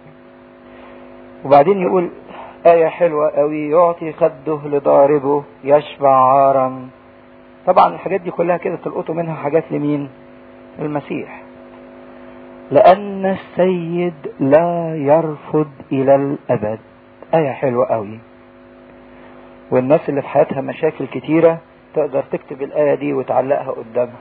وبعدين يقول آية حلوة قوي يعطي خده لضاربه يشبع عارا طبعا الحاجات دي كلها كده تلقطوا منها حاجات لمين المسيح لأن السيد لا يرفض إلى الأبد آية حلوة قوي والناس اللي في حياتها مشاكل كتيرة تقدر تكتب الآية دي وتعلقها قدامها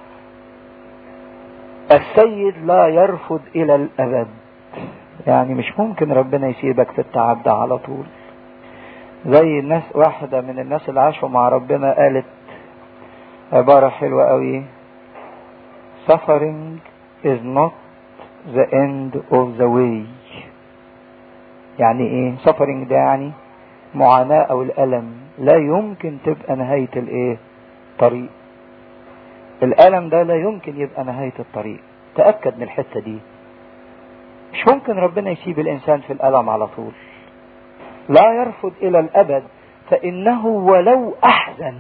السيد لا يرفض إلى الأبد يعني مش ممكن ربنا يسيبك في التعب ده على طول زي الناس واحدة من الناس اللي عاشوا مع ربنا قالت عبارة حلوة قوي suffering is not the end of the way يعني ايه suffering ده يعني معاناة او الالم لا يمكن تبقى نهاية الايه طريق الالم ده لا يمكن يبقى نهاية الطريق تأكد من الحتة دي مش ممكن ربنا يسيب الانسان في الالم على طول لا يرفض الى الابد فانه ولو احزن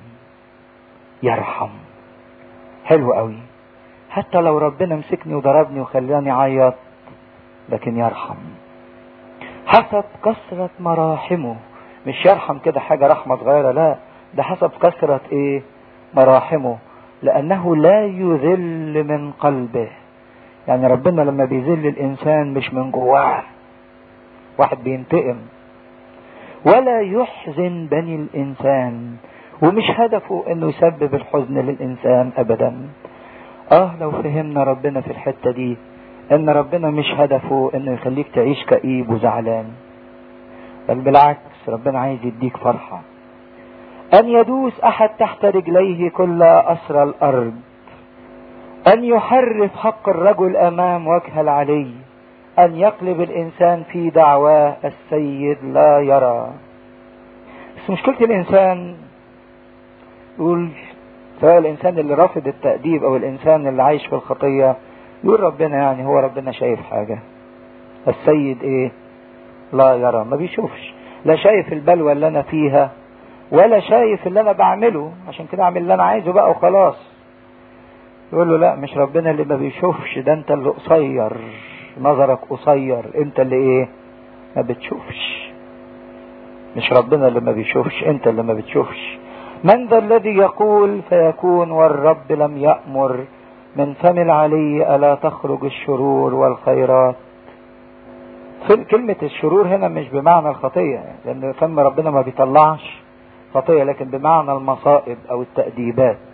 يرحم حلو قوي حتى لو ربنا مسكني وضربني وخلاني اعيط لكن يرحم حسب كثرة مراحمه مش يرحم كده حاجة رحمة صغيرة لا ده حسب كثرة ايه مراحمه لانه لا يذل من قلبه يعني ربنا لما بيذل الانسان مش من جواه واحد بينتقم ولا يحزن بني الانسان ومش هدفه انه يسبب الحزن للانسان ابدا اه لو فهمنا ربنا في الحتة دي ان ربنا مش هدفه انه يخليك تعيش كئيب وزعلان بل بالعكس ربنا عايز يديك فرحة ان يدوس احد تحت رجليه كل اسرى الارض ان يحرف حق الرجل امام وجه العلي ان يقلب الانسان في دعواه السيد لا يرى بس مشكلة الانسان يقول سواء الانسان اللي رافض التأديب او الانسان اللي عايش في الخطية يقول ربنا يعني هو ربنا شايف حاجة السيد ايه لا يرى ما بيشوفش لا شايف البلوى اللي انا فيها ولا شايف اللي انا بعمله عشان كده اعمل اللي انا عايزه بقى وخلاص يقول له لا مش ربنا اللي ما بيشوفش ده انت اللي قصير نظرك قصير انت اللي ايه ما بتشوفش مش ربنا اللي ما بيشوفش انت اللي ما بتشوفش من ذا الذي يقول فيكون والرب لم يأمر من فم العلي ألا تخرج الشرور والخيرات في كلمة الشرور هنا مش بمعنى الخطية لأن فم ربنا ما بيطلعش خطية لكن بمعنى المصائب أو التأديبات